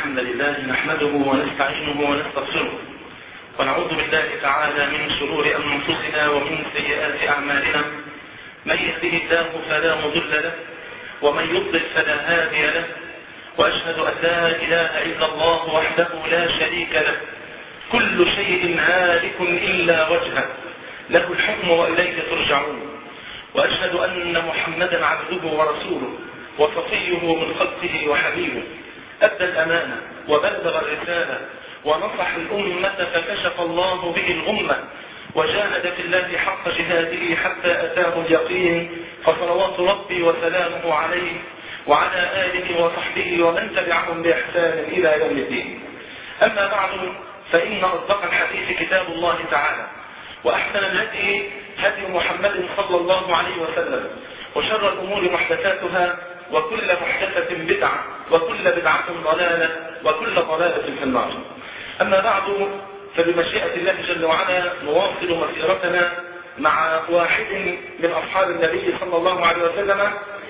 الحمد لله نحمده ونستعينه ونستغفره ونعوذ بالله تعالى من شرور أنفسنا ومن سيئات أعمالنا من يهده الله فلا مضل له ومن يضلل فلا هادي له وأشهد أن لا إله إلا الله وحده لا شريك له كل شيء هالك إلا وجهه له الحكم وإليه ترجعون وأشهد أن محمدا عبده ورسوله وصفيه من خلقه وحبيبه أدى الأمانة وبلغ الرسالة ونصح الأمة فكشف الله به الغمة وجاهد في الله حق جهاده حتى أتاه اليقين فصلوات ربي وسلامه عليه وعلى آله وصحبه ومن تبعهم بإحسان إلى يوم الدين أما بعد فإن أصدق الحديث كتاب الله تعالى وأحسن الهدي هدي محمد صلى الله عليه وسلم وشر الأمور محدثاتها وكل محدثة بدعة وكل بدعة ضلالة وكل ضلالة في النار أما بعد فبمشيئة الله جل وعلا نواصل مسيرتنا مع واحد من أصحاب النبي صلى الله عليه وسلم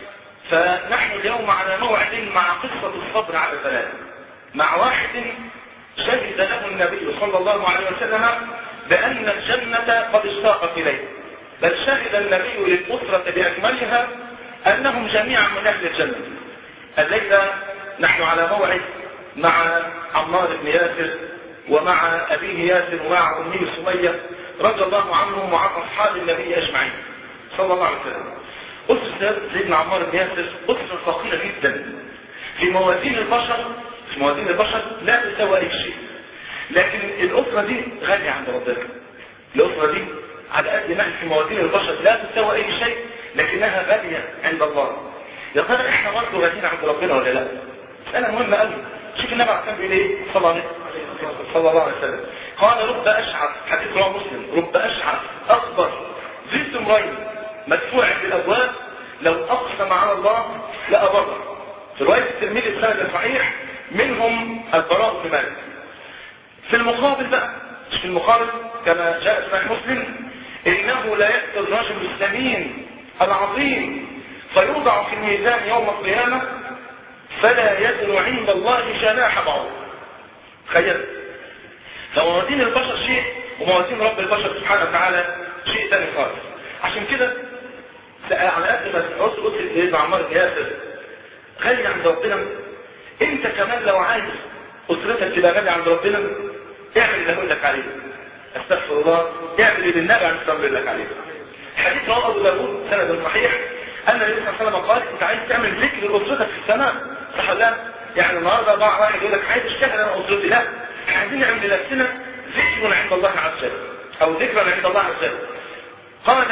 فنحن اليوم على موعد مع قصة الصبر على البلاء مع واحد شهد له النبي صلى الله عليه وسلم بأن الجنة قد اشتاقت إليه بل شهد النبي للأسرة بأكملها أنهم جميعا من أهل الجنة الليلة نحن على موعد مع عمار بن ياسر ومع أبيه ياسر ومع أمه سمية رضي الله عنهم وعن أصحاب النبي أجمعين صلى الله عليه وسلم أسرة سيدنا عمار بن ياسر أسرة فقيرة جدا في موازين البشر في موازين البشر لا تساوي أي شيء لكن الأسرة دي غالية عند ربنا الأسرة دي على قد ما في موازين البشر لا تساوي أي شيء لكنها غالية عند الله يا ترى احنا برضه غاليين عند ربنا ولا لا؟ مسألة مهمة قوي شوف النبي عليه الصلاة ايه؟ صلى الله صلى الله عليه وسلم قال رب أشعث حديث رواه مسلم رب أشعث أكبر ذي سمرين مدفوع بالأبواب لو أقسم على الله لأبره في رواية الترمذي السند الصحيح منهم البراء بن مالك في المقابل بقى مش في المقابل كما جاء في صحيح مسلم إنه لا يأتي الرجل السمين العظيم فيوضع في الميزان يوم القيامة فلا يزن عند الله جناح بعوض تخيل فموازين البشر شيء وموازين رب البشر سبحانه وتعالى شيء ثاني خالص عشان كده على قد ما تعوز قلت سيدنا عمار بن ياسر غالي عند ربنا انت كمان لو عايز اسرتك تبقى غالية عند ربنا اعمل اللي هقول لك عليه استغفر الله اعمل اللي النبي عليه الصلاه والسلام لك عليه حديث رواه ابو داوود سند صحيح ان النبي صلى الله عليه وسلم قال انت عايز تعمل ذكر لاسرتك في السماء صح ولا لا؟ يعني النهارده بقى واحد يقول لك عايز اشتغل انا اسرتي لا احنا عايزين نعمل لنفسنا ذكر عند الله عز وجل او ذكرا عند الله عز وجل قال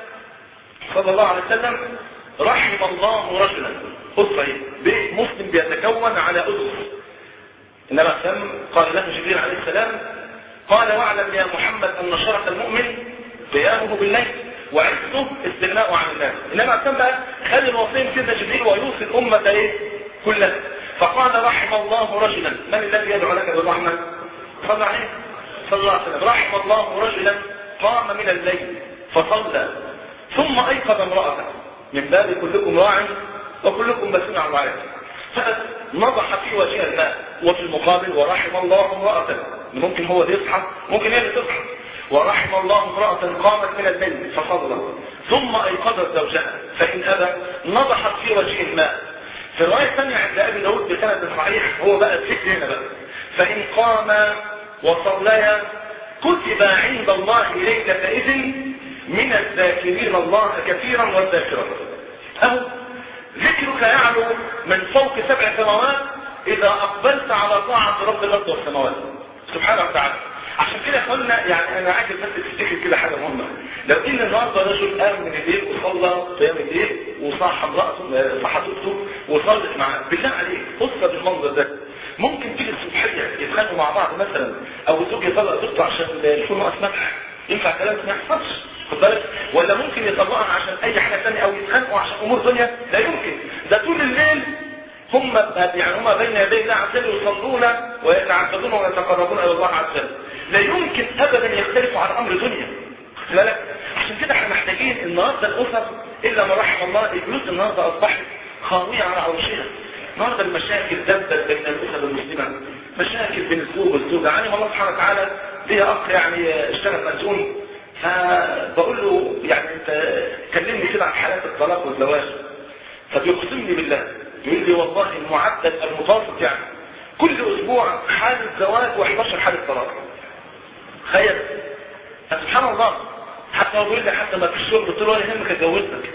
صلى الله عليه وسلم رحم الله رجلا اسره بيت مسلم بيتكون على اسس النبي عليه قال له جبريل عليه السلام قال واعلم يا محمد ان شرف المؤمن قيامه بالليل وعزته استغناءه عن الناس انما كان بقى خلي الوصيه سيدنا جبريل ويوصي الامه ايه كلها فقال رحم الله رجلا من الذي يدعو لك بالرحمه صلى عليه صلى الله عليه وسلم رحم الله رجلا قام من الليل فصلى ثم ايقظ امراته من باب كلكم راع وكلكم مسؤول عن رعيته فنضح في وجه الماء وفي المقابل ورحم الله امرأة ممكن هو اللي يصحى ممكن هي اللي تصحى ورحم الله امرأة قامت من الليل فصلت ثم ايقظت زوجها فإن أبى نضحت في وجه الماء في الرواية الثانية عند أبي داود بسند صحيح هو بقى الفكر هنا بقى فإن قام وصليا كتب عند الله ليلة إذن من الذاكرين الله كثيرا والذاكرات أهو ذكرك يعلو من فوق سبع سماوات إذا أقبلت على طاعة رب الأرض والسماوات سبحانه وتعالى عشان كده قلنا يعني أنا عايز بس تفتكر كده حاجة مهمة لو إن النهارده رجل قام من الليل وصلى قيام الليل وصاح امرأته صح زوجته وصلت معاه بالله عليك بص بالمنظر ده ممكن تيجي الصبحية يتخانقوا مع بعض مثلا أو الزوج يطلق زوجته عشان يكون ناقص مدح ينفع كلام ما يحصلش خد بالك ولا ممكن يطلقها عشان اي حاجه ثانيه او يتخانقوا عشان امور دنيا لا يمكن ده طول الليل هم يعني هم بين يدي الله عز وجل يصلون ويتعبدون ويتقربون الى الله عز وجل لا يمكن ابدا يختلفوا عن امر دنيا خد بالك عشان كده احنا محتاجين النهارده الاسر الا ما رحم الله البيوت النهارده اصبحت خاويه على عروشها النهارده المشاكل دبت بين الاسر المسلمه مشاكل بين الزوج والزوجه يعني الله سبحانه وتعالى ليا اخ يعني اشتغل مسؤول فبقول له يعني انت كلمني كده عن حالات الطلاق والزواج فبيقسم لي بالله يقول لي والله المعدل المتوسط يعني كل اسبوع حالة زواج و11 حالة طلاق تخيل سبحان الله حتى هو بيقول لي حتى ما فيش شغل قلت له ولا يهمك اتجوزتك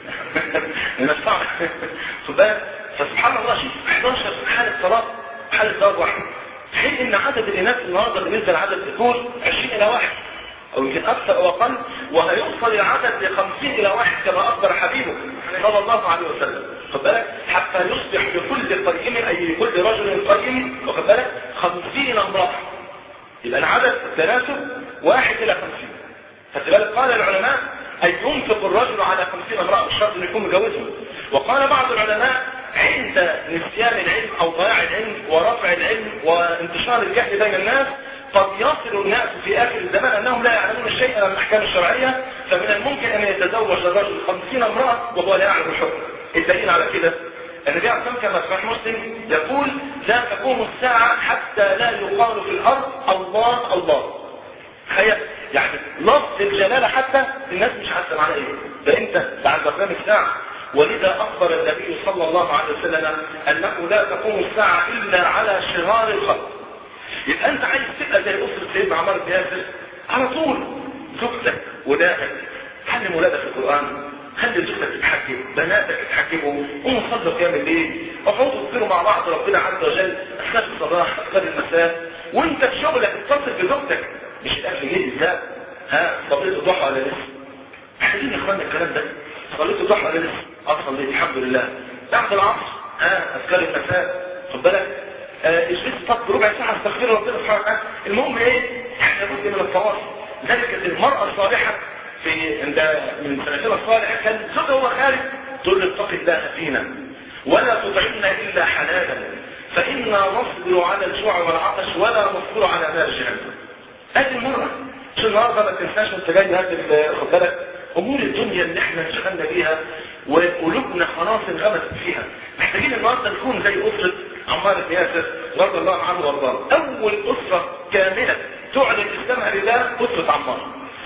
من الصعب خد بالك فسبحان الله شوف 11 حالة طلاق حالة زواج واحد في حين ان عدد الاناث النهارده بالنسبه لعدد الذكور 20 الى واحد او يمكن اكثر او اقل وهيوصل العدد ل 50 الى واحد كما اخبر حبيبه صلى الله عليه وسلم خد بالك حتى يصبح لكل قيم اي لكل رجل قيم واخد بالك 50 امراه يبقى العدد التناسب واحد الى 50 خد بالك قال العلماء أن ينفق الرجل على 50 امرأة مش شرط انه يكون متجوزهم وقال بعض العلماء عند نسيان العلم أو ضياع العلم ورفع العلم وانتشار الجهل بين الناس قد يصل الناس في آخر الزمان أنهم لا يعلمون شيئا من الأحكام الشرعية فمن الممكن أن يتزوج الرجل 50 امرأة وهو لا يعلم الحكم الدليل على كده النبي عليه الصلاة والسلام كما صحيح مسلم يقول لا تقوم الساعة حتى لا يقال في الأرض الله الله تخيل يعني لفظ الجلالة حتى الناس مش عارفه معناه ايه ده انت بعد قيام الساعة ولذا اخبر النبي صلى الله عليه وسلم انه لا تقوم الساعة الا على شرار الخلق يبقى انت عايز تبقى زي اسرة سيدنا عمار بن ياسر على طول زوجتك ولادك علم ولادك القرآن خلي زوجتك تتحكم بناتك يتحكموا قوموا صلوا قيام الليل اقعدوا تذكروا مع بعض ربنا عز وجل اذكار الصباح اذكار المساء وانت في شغلك اتصل بزوجتك مش الاكل جديد لا ها صليت الضحى ولا لسه محتاجين يا اخوانا الكلام ده صليت الضحى ولا لسه اه صليت الحمد لله بعد العصر ها اذكار المساء خد بالك اجلس طب ربع ساعه استغفر ربنا سبحانه وتعالى المهم ايه احنا لابد من التواصل ذلك المراه الصالحه في عند من سلفنا الصالح كان زوجها هو خارج تقول له اتق الله فينا ولا تطعمنا الا حلالا فانا نصبر على الجوع والعطش ولا نصبر على نار جهنم هذه المرة شو النهاردة ما تنساش وانت جاي هذه خد بالك امور الدنيا اللي احنا انشغلنا بيها وقلوبنا خلاص انغمست فيها محتاجين النهارده نكون زي اسرة عمار بن ياسر رضي الله عنه وارضاه اول اسرة كاملة تعلن اسلامها لله اسرة عمار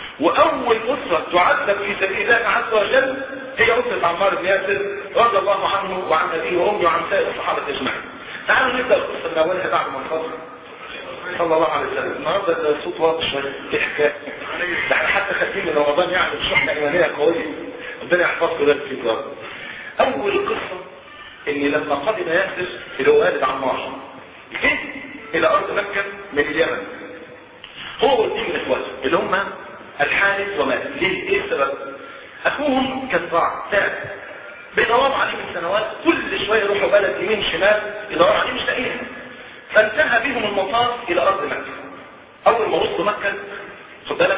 واول اسرة تعذب في سبيل الله عز وجل هي اسرة عمار بن ياسر رضي الله عنه وعن ابيه وامه وعن سائر الصحابة اجمعين تعالوا نبدا القصة من اولها بعد ما نفصل صلى الله عليه وسلم النهارده الصوت واضح شويه في حكايه ده احنا حتى خارجين من رمضان يعني شحنه ايمانيه قويه ربنا يحفظكم ده في رب اول قصه ان لما قدم ياسر اللي هو والد عمار جه الى ارض مكه من اليمن هو واثنين من اخواته اللي هم الحارث ومالك ليه ايه السبب اخوهم كان ضاع تعب بيدوروا عليه من سنوات كل شويه يروحوا بلد يمين شمال يدوروا عليه مش لاقيها فانتهى بهم المطاف الى ارض مكة اول ما وصلوا مكة خد بالك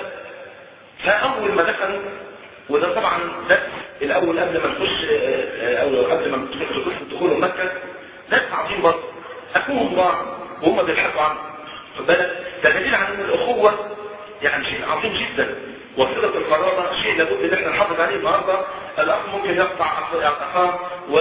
فاول ما دخلوا وده طبعا درس الاول قبل ما نخش او قبل ما ندخل قصه دخول مكة درس عظيم برضه اخوهم ضاع وهم بيبحثوا عنه خد بالك ده دليل على ان الاخوه يعني شيء عظيم جدا وصلة القرابة شيء لابد ان احنا نحافظ عليه النهارده الاخ ممكن يقطع اخاه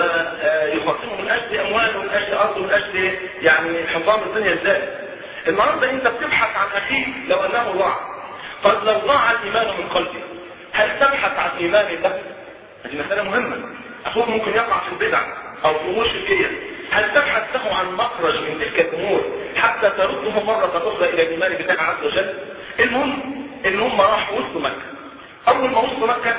ويخاصمه من اجل امواله من اجل ارضه من اجل يعني حمضان الدنيا ازاي النهارده انت بتبحث عن اخيك لو انه ضاع قد لو ضاع الايمان من قلبه هل تبحث عن ايمان له هذه مسألة مهمة اخوك ممكن يقع في البدع او في امور شركية هل تبحث له عن مخرج من تلك الامور حتى ترده مرة اخرى الى الايمان بالله عز وجل المهم ان هم راحوا وسط مكة اول ما وصلوا مكة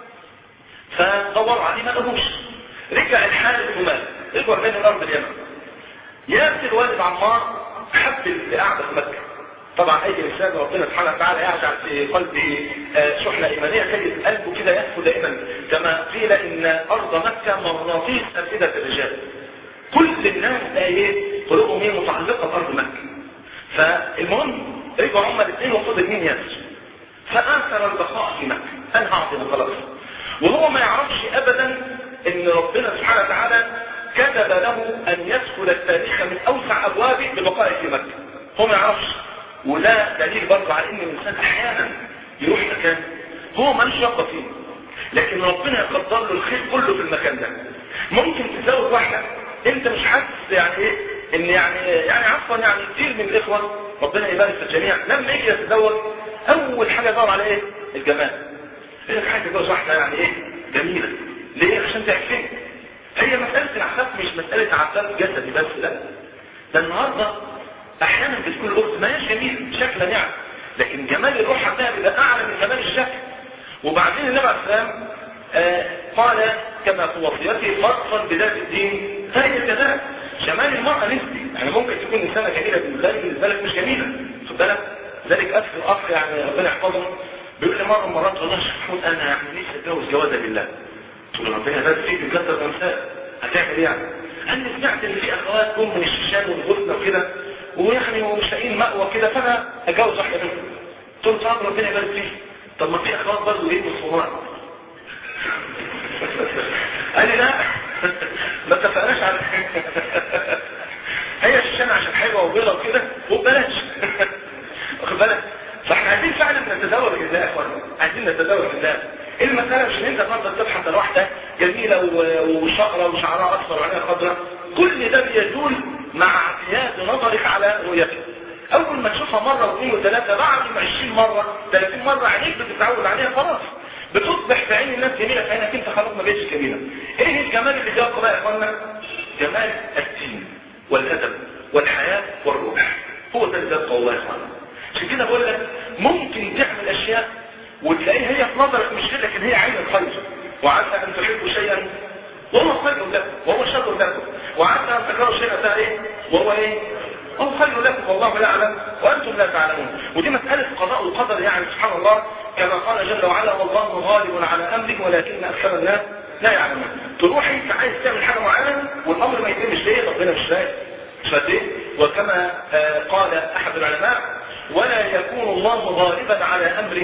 فدوروا عليه ما لهوش رجع الحارث ومات رجعوا بين الارض اليمن ياسر والد عمار حب القعدة في مكة طبعا اي انسان ربنا سبحانه وتعالى يجعل في قلبه شحنة ايمانية تجد قلبه كده يهفو دائما كما قيل ان ارض مكة مغناطيس افئدة الرجال كل الناس ايه قلوبهم ايه متعلقة بارض مكة فالمهم رجعوا هم الاثنين وفضل مين ياسر فآثر البقاء في مكة أنا أعطي خلاص وهو ما يعرفش أبدا أن ربنا سبحانه وتعالى كتب له أن يدخل التاريخ من أوسع أبوابه ببقائه في مكة هو ما يعرفش وده دليل برضه على أن الإنسان أحيانا يروح مكان هو مالوش رغبة فيه لكن ربنا يقدر له الخير كله في المكان ده ممكن تزوج واحدة انت مش حاسس يعني ايه ان يعني يعني عفوا يعني كتير من الاخوه ربنا يبارك في الجميع لما يجي يتزوج اول حاجه يدور على ايه الجمال يقول لك حاجه تتجوز واحده يعني ايه جميله ليه عشان تعرفين هي مساله العفاف مش مساله عفاف جسدي بس لا ده النهارده احيانا بتكون الاخت ما هيش جميل شكلا يعني لكن جمال الروح عندها بيبقى اعلى من جمال الشكل وبعدين النبي عليه السلام آه قال كما في وصيته فاظفر بذات الدين فهي كذلك جمال المرأة نسبي يعني ممكن تكون إنسانة جميلة بالنسبة لك بالنسبة لك مش جميلة خد بالك ذلك أخ الأخ يعني ربنا يحفظه بيقول لي مرة مرات والله يا شيخ محمود أنا يعني نفسي أتجوز جوازة بالله قلت له ربنا يبارك فيك بكثرة أمثال هتعمل إيه يعني؟ قال لي سمعت إن في أخوات جم من الشيشان والغصن وكده ويعني ومش لاقيين مأوى كده فأنا أتجوز واحدة منهم قلت له طب ربنا يبارك فيك طب ما في أخوات برضه إيه مصورات قال لي لا ما اتفقناش على هي الشيشان عشان حلوه وبيضه وكده وببلاش واخد بالك فاحنا عايزين فعلا نتزوج بالله يا اخوانا عايزين نتزوج بالله المساله مش ان انت تفضل تبحث عن واحده جميله وشقره وشعرها اصفر وعينها خضراء كل ده بيدول مع اعتياد نظرك على رؤيتك اول ما تشوفها مره واثنين وثلاثه بعد ما 20 مره 30 مره عينيك بتتعود عليها خلاص بتصبح في عين الناس جميله في عينك انت خلاص ما بقتش جميله ايه الجمال اللي جاء بقى يا اخوانا جمال الدين والادب والحياه والروح هو ده اللي جاء الله يا اخوانا عشان كده بقول لك ممكن تعمل اشياء وتلاقيها هي في نظرك مش كده لكن هي عين الخير وعسى ان تحبوا شيئا وهو خير لكم وهو شر لكم وعسى ان تكرهوا شيئا ايه وهو ايه هو خير لكم والله لا يعلم وانتم لا تعلمون ودي مساله قضاء وقدر يعني سبحان الله كما قال جل وعلا والله غالب على امرك ولكن اكثر الناس لا يعلمون تروح انت عايز تعمل حاجه معينه والامر ما يتمش ليه ربنا مش فاهم مش فاهم وكما آه قال احد العلماء ولا يكون الله غالبا على امره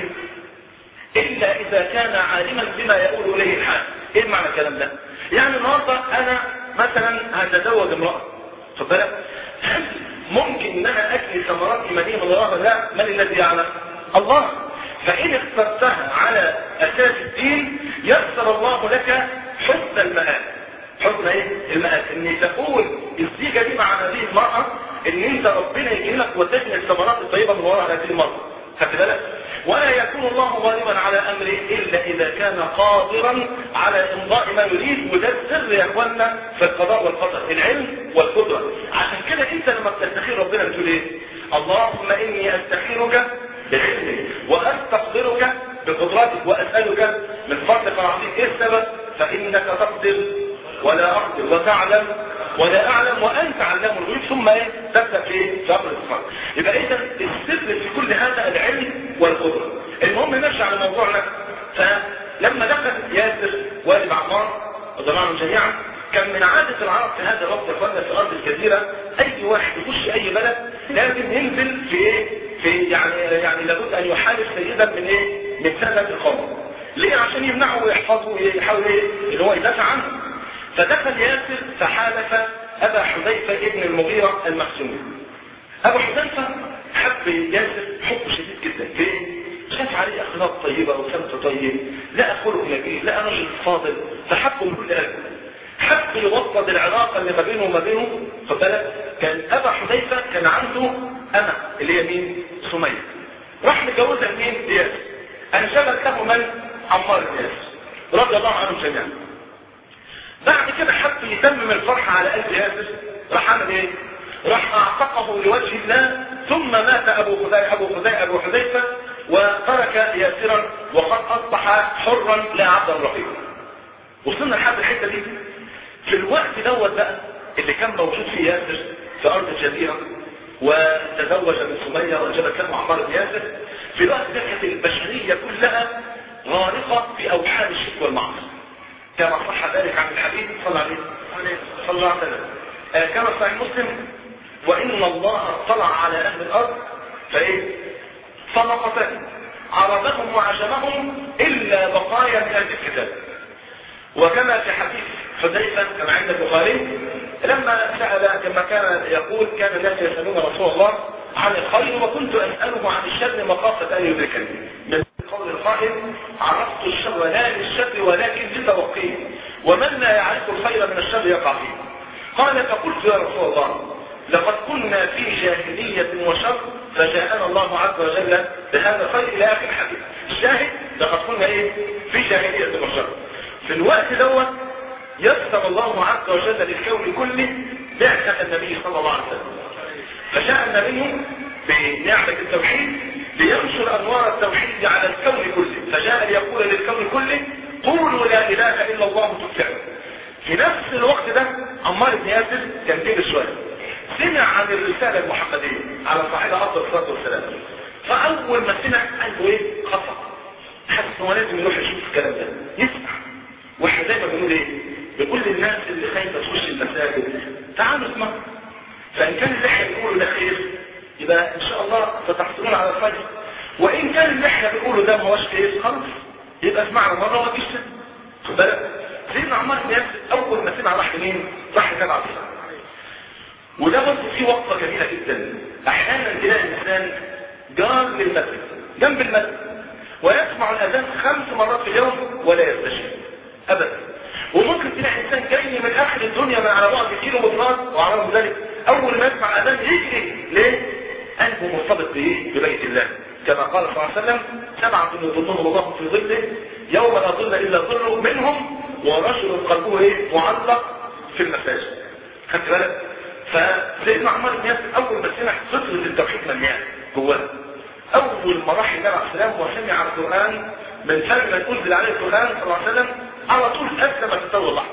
الا اذا كان عالما بما يقول اليه الحال ايه معنى الكلام ده يعني النهارده انا مثلا هتزوج امراه خد بالك هل ممكن ان انا اكل ثمرات ايمانيه من وراها لا من الذي يعلم الله فان اخترتها على اساس الدين يسر الله لك حسن المآل حسن ايه المآل ان تقول الزيجه دي مع هذه المراه ان انت ربنا يكرمك وتجني الثمرات الطيبه من وراء هذه المراه خدت بالك ولا يكون الله غالبا على امره الا اذا كان قادرا على امضاء ما يريد وده السر يا اخوانا في القضاء والقدر العلم والقدره عشان كده انت لما بتستخير ربنا بتقول ايه اللهم اني استخيرك بعلمك واستقدرك بقدرتك واسالك من فضلك العظيم ايه السبب فانك تقدر ولا اقدر وتعلم ولا اعلم وانت علام الغيوب ثم ايه تبدا في ايه في امر الصفات يبقى اذا السر في كل هذا العلم والقدره المهم نرجع على موضوعنا فلما دخل ياسر والد عمار رضي الله عنهم جميعا كان من عادة العرب في هذا الوقت يا في الارض الجزيرة اي واحد يخش اي بلد لازم ينزل في ايه في يعني يعني لابد ان يحارب سيدا من ايه من سنة القوم ليه عشان يمنعه ويحفظه ويحاول ايه ان هو يدافع عنه فدخل ياسر فحالف ابا حذيفة ابن المغيرة المخزومي ابو حذيفة حب ياسر حب شديد جدا ليه شاف عليه اخلاق طيبة وسمت طيب لا خلق نبيل لا رجل فاضل فحبه من كل قلبه حب يوطد العلاقة اللي ما بينه وما بينه خد بالك كان ابا حذيفة كان عنده انا اللي هي مين سمية راح متجوزها مين ياسر انشبت له من عمار بن ياسر رضي الله عنهم جميعا بعد كده حب يتمم الفرحة على قلب ياسر راح عمل ايه راح اعتقه لوجه الله ثم مات ابو خزاي ابو خزاي ابو حذيفة وترك ياسرا وقد اصبح حرا لا عبدا رقيقا وصلنا لحد الحته دي في الوقت دوت بقى اللي كان موجود فيه ياسر في ارض الجزيره وتزوج من سميه وانجبت له عمار بن ياسر في الوقت ده كانت البشريه كلها غارقه في اوحال الشرك والمعصيه كما صح ذلك عن الحبيب صلى الله عليه صلى الله عليه وسلم آه كما صحيح مسلم وان الله اطلع على اهل الارض فايه فلقتهم عربهم وعجمهم الا بقايا من اهل الكتاب وكما في حديث حذيفه كما عند البخاري لما سال كما كان يقول كان الناس يسالون رسول الله عن الخير وكنت اساله عن الشر مخافه ان يدركني من قول القائل عرفت الشر لا للشر ولكن لتوقيه ومن لا يعرف الخير من الشر يقع فيه قال فقلت يا رسول الله لقد كنا في جاهلية وشر فجاءنا الله عز وجل بهذا الخير الى اخر الحديث الشاهد لقد كنا ايه في جاهلية وشر في الوقت دوت يسر الله عز وجل للكون كله بعثة النبي صلى الله عليه وسلم فجاء النبي بنعمة التوحيد لينشر انوار التوحيد على الكون كله فجاء ليقول للكون كله قولوا لا اله الا الله تفلحوا في نفس الوقت ده عمار بن ياسر كان كبر شويه سمع عن الرسالة المحمدية على صاحبها أفضل الصلاة والسلام فأول ما سمع قال له إيه خطأ حس هو لازم يروح يشوف الكلام ده يسمع واحنا دايما بنقول إيه بنقول للناس اللي خايفة تخش المساجد تعالوا اسمعوا فإن كان اللي احنا بنقوله ده خير يبقى إن شاء الله ستحصلون على الخير وإن كان اللي احنا بنقوله ده ما هوش خير خلاص يبقى اسمعنا مرة وما تجيش خد بالك سيدنا عمار بن ياسر أول ما سمع راح لمين؟ راح لجامع عبد السلام وده برضه فيه وقفة جميلة جدا احيانا تلاقي الانسان جار للمسجد جنب المسجد ويسمع الاذان خمس مرات في اليوم ولا يستشهد ابدا وممكن تلاقي انسان جاي من اخر الدنيا من على بعد كيلو مترات وعلى رغم ذلك اول ما يسمع اذان يجري ليه؟ قلبه مرتبط بايه؟ ببيت الله كما قال صلى الله عليه وسلم سبعة يظنهم الله في ظله يوم لا ظل الا ظله منهم ورجل قلبه ايه؟ معلق في المساجد خدت بالك؟ فسيدنا عمار بن ياسر اول ما سمع فطرة التوحيد مليان جواه اول ما راح النبي عليه السلام وسمع القران من سنة ما انزل عليه القران صلى الله عليه وسلم على طول اسلم تسوى اللحظه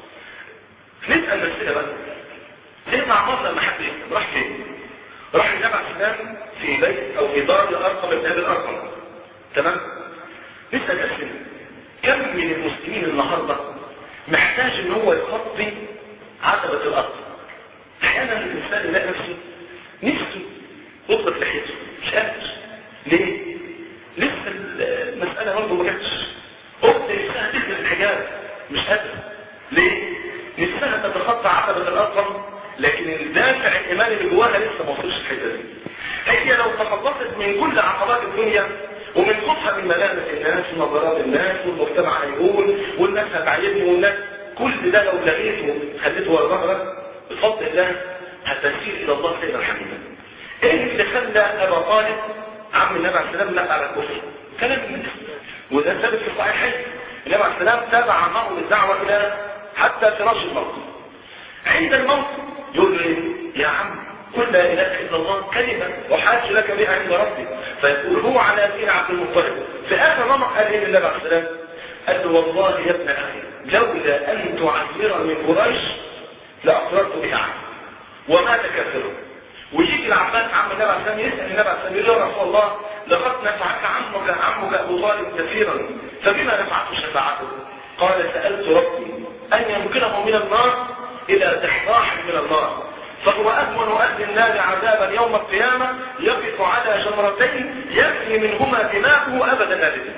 نسال نفسنا بقى سيدنا عمار لما حد يسلم راح فين؟ راح النبي عليه السلام في بيت او في دار الارقم بن ابي الارقم تمام؟ نسال نفسنا كم من المسلمين النهارده محتاج ان هو يخطي عتبه الارض احيانا الانسان يلاقي نفسه نفسه يطلق لحيته مش قادر ليه لسه المسألة برضه ما جاتش اخت نفسها تلبس الحجاب مش قادر ليه نفسها تتخطى عتبة الارقم لكن الدافع الايماني اللي جواها لسه ما وصلش الحته دي هي لو تخلصت من كل عقبات الدنيا ومن خوفها من ملامة الناس ونظرات الناس والمجتمع هيقول والناس هتعيبني والناس كل ده لو لغيته خليته ورا ظهرك بفضل الله هتسير الى الله سيدا حميدا ايه اللي خلى ابا طالب عم النبي عليه السلام نقل على الكفر كلام النبي وده ثابت في الصحيحين النبي عليه السلام تابع معه الدعوه الى حتى فراش الموت عند الموت يقول له يا عم قل لا اله الا الله كلمه وحاج لك بها عند ربي فيقول هو على دين عبد المطلب في اخر رمق قال ايه النبي عليه السلام قال له والله يا ابن اخي لولا ان تعمر من قريش لأقررت بها عنه وما تكثره ويجي العباس عم النبي عليه السلام يسأل النبي عليه السلام يقول له رسول الله لقد نفعك عمك عمك أبو طالب كثيرا فبما نفعته شفاعته قال سألت ربي أن ينقله من النار إلى تحضاح من النار فهو أهون أهل النار عذابا يوم القيامة يقف على جمرتين يبني منهما دماغه أبدا أبدا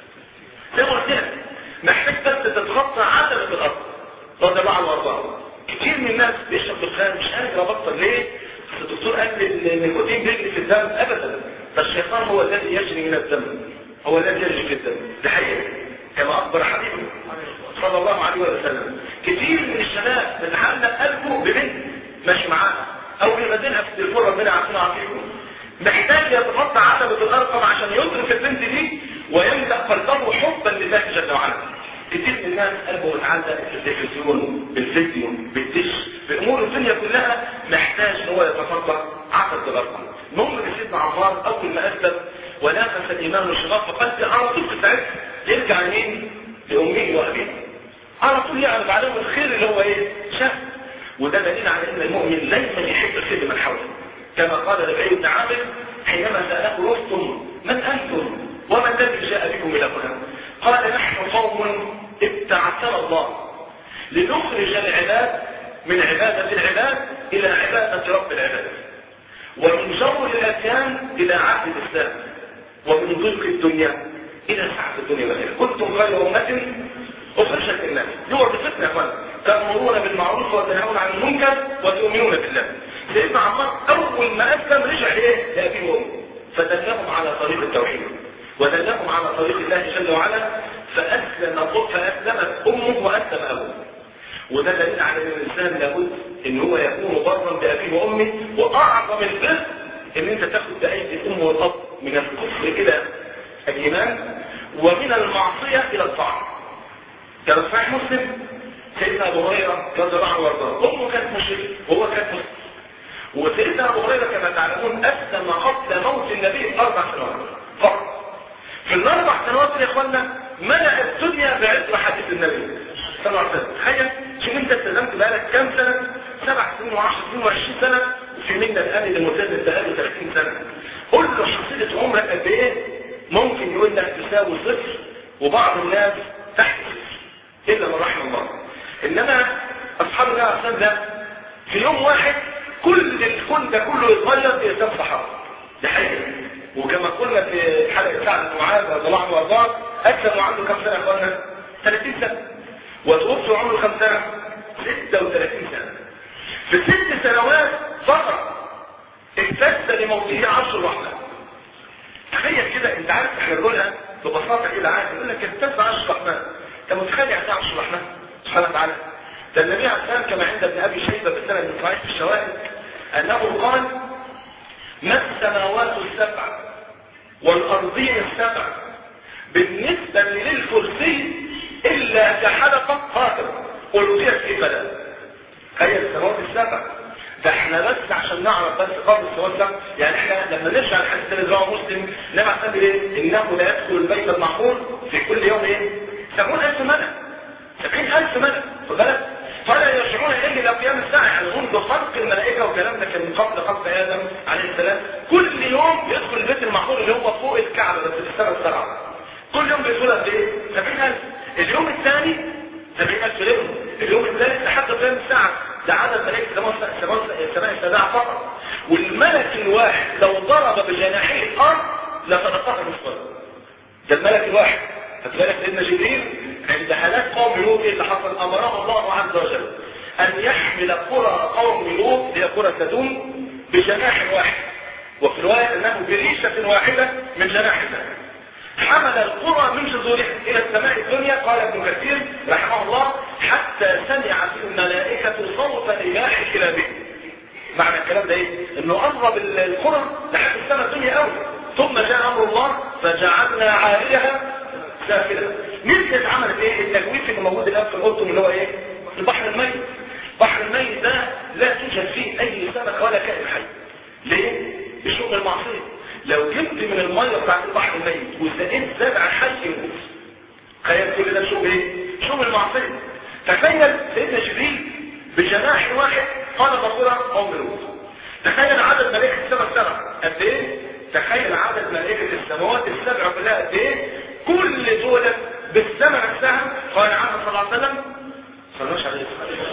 زي ما قلت لك محتاج بس تتغطى عتبة الأرض رضي الله عنه وارضاه كتير من الناس بيشرب دخان مش قادر ابطل ليه؟ بس الدكتور قال لي النيكوتين بيجري في الدم ابدا ده الشيطان هو الذي يجري من الدم هو الذي يجري في الدم ده حقيقه كما اخبر حبيبه صلى الله عليه وسلم كتير من الشباب بتعلق قلبه ببنت ماشي معاها او بيبدلها في التليفون ربنا عارفين عارفينه محتاج يتخطى عتبة الارقم عشان يدرك البنت دي ويملأ قلبه حبا لله جل وعلا كتير من الناس قلبه متعلق بالتلفزيون بالفيديو بالدش بامور الدنيا كلها محتاج ان هو يتفرق عقد الارقام المهم ان سيدنا عمار اول ما اسلم ونافس الايمان وشغاف قلبي على طول في ساعتها يرجع لمين؟ لامه وابيه على طول يعرض عليهم الخير اللي هو ايه؟ شاف وده دليل على ان المؤمن دايما يحب الخير من حوله كما قال لبعيد بن عامر حينما ساله رستم من انتم وما الذي جاء بكم الى هنا؟ قال نحن قوم ابتعثنا الله لنخرج العباد من عبادة العباد إلى عبادة رب العباد ومن جور الأديان إلى عهد الإسلام ومن ضيق الدنيا إلى سعة الدنيا والآخرة كنتم خير أمة أخرجت للناس يوم بفتنة يا أخوان تأمرون بالمعروف وتنهون عن المنكر وتؤمنون بالله سيدنا عمار أول ما أسلم رجع لإيه؟ لأبيه وأمه فدلهم على طريق التوحيد ودلهم على طريق الله جل وعلا فأسلم فأسلمت أمه وأسلم أبوه وده دليل على ان الانسان لابد ان هو يكون برا بابيه وامه واعظم البر ان انت تاخد بايدي الام والاب من الكفر الى الايمان ومن المعصيه الى الطاعه كان صحيح مسلم سيدنا ابو هريره رضي الله عنه وارضاه امه كانت مشركه وهو كان مسلم وسيدنا ابو هريره كما تعلمون اسلم قبل موت النبي باربع سنوات فقط في الاربع سنوات يا اخوانا ملأ الدنيا بعز حديث النبي صلى الله عليه وسلم تخيل شوف انت التزمت بقالك كام سنه سبع سنين و10 سنين و20 سنه وفي منا الان الملتزم بقاله 30 سنه قول له حصيله عمرك قد ايه ممكن يقول لك تساوي صفر وبعض الناس تحت صفر الا من رحم الله انما اصحاب النبي عليه الصلاه في يوم واحد كل الكون ده كله يتغير في اسباب صحابه دي حقيقه وكما قلنا في حلقه سعد بن معاذ رضي الله عنه وارضاه اسلم عنده كم سنه يا اخوانا 30 سنه وتوفي عمره كم سنه 36 سنه في ست سنوات فقط اهتز لموته عرش الرحمن تخيل كده انت عارف احنا بنقولها ببساطه كده عادي يقول لك اهتز عرش الرحمن انت متخيل يعني عرش الرحمن سبحانه وتعالى ده النبي عليه السلام كما عند ابن ابي شيبه بالسنه بن صحيح في الشواهد انه قال ما السماوات السبع والارضين السبع بالنسبه للكرسي الا كحلقه خاتم القيت في بلد هي السماوات السبع ده احنا بس عشان نعرف بس قبل السماوات السبع يعني احنا لما نرجع الحديث اللي رواه مسلم نبع سبب ايه انه لا يدخل البيت المعمور في كل يوم ايه سبعون الف ملك سبعين الف ملك خد بالك فلا يرجعون الا الى قيام الساعه يعني منذ خلق الملائكه والكلام ده كان من قبل خلق ادم عليه السلام كل يوم يدخل البيت المعمور اللي هو فوق الكعبه بس في السنه السبعه كل يوم بيدخل قد ايه 70000 اليوم الثاني 70000 ليله اليوم الثالث لحد قيام الساعه ده عدد ملائكه السماء السابعه فقط والملك الواحد لو ضرب بجناحيه الارض لصدقها نصفا ده الملك الواحد فذلك سيدنا جبريل عند هلاك قوم لوط اللي حصل امره الله عز وجل ان يحمل قرى قوم لوط هي قرى سدوم بجناح واحد وفي روايه انه بريشه واحده من جناح الله حمل القرى من جذورها الى السماء الدنيا قال ابن كثير رحمه الله حتى سمعت الملائكه صوت نباح كلابه معنى الكلام ده ايه انه قرب القرى لحد السماء الدنيا قوي ثم جاء امر الله فجعلنا عاليها سافلة نزلت عملت ايه التجويف اللي موجود الان في الاردن اللي هو ايه البحر الميت البحر الميت ده لا توجد فيه اي سمك ولا كائن حي ليه بشؤم المعصيه لو جبت من الميه بتاعت البحر الميت وسقيت زرع حي يموت تخيل كل ده بشؤم ايه شؤم المعصيه تخيل سيدنا جبريل بجناح واحد قال بقرة قوم لوط تخيل عدد ملائكه السماء السبع قد ايه تخيل عدد ملائكه السماوات السبع كلها قد ايه كل دول بالسمع نفسها قال عنها صلى الله عليه وسلم صلوش عليه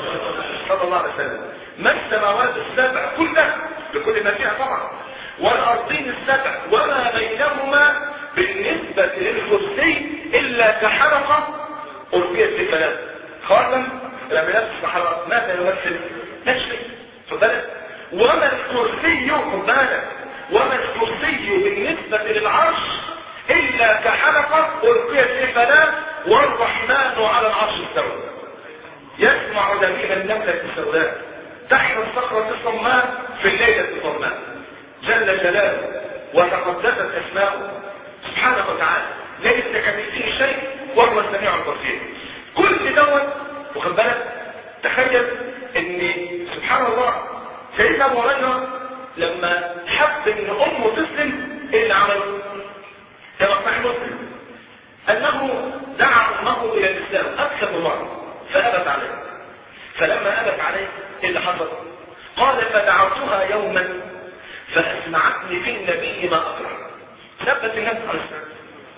صلى الله عليه وسلم ما السماوات السبع كلها بكل ما فيها طبعا والارضين السبع وما بينهما بالنسبة للكرسي الا كحلقة اربيت في ثلاثة خاتم لما يلبس حلقة ماذا يمثل نشري خد بالك وما الكرسي خد بالك وما الكرسي بالنسبة للعرش إلا كحلقة ألقيت في فلاة والرحمن على العرش استوى يسمع دميم النملة السوداء تحت الصخرة الصماء في الليلة الظلماء جل جلاله وتقدست أسماؤه سبحانه وتعالى ليس كمثله شيء وهو السميع البصير كل دوت واخد بالك تخيل ان سبحان الله سيدنا ابو هريره لما حب ان امه تسلم ايه اللي عمله كما صحيح مسلم انه دعا امه الى الاسلام اكثر من مره فابت عليه فلما ابت عليه ايه اللي حصل قال فدعوتها يوما فاسمعتني في النبي ما اكره ثبت النبي عليه السلام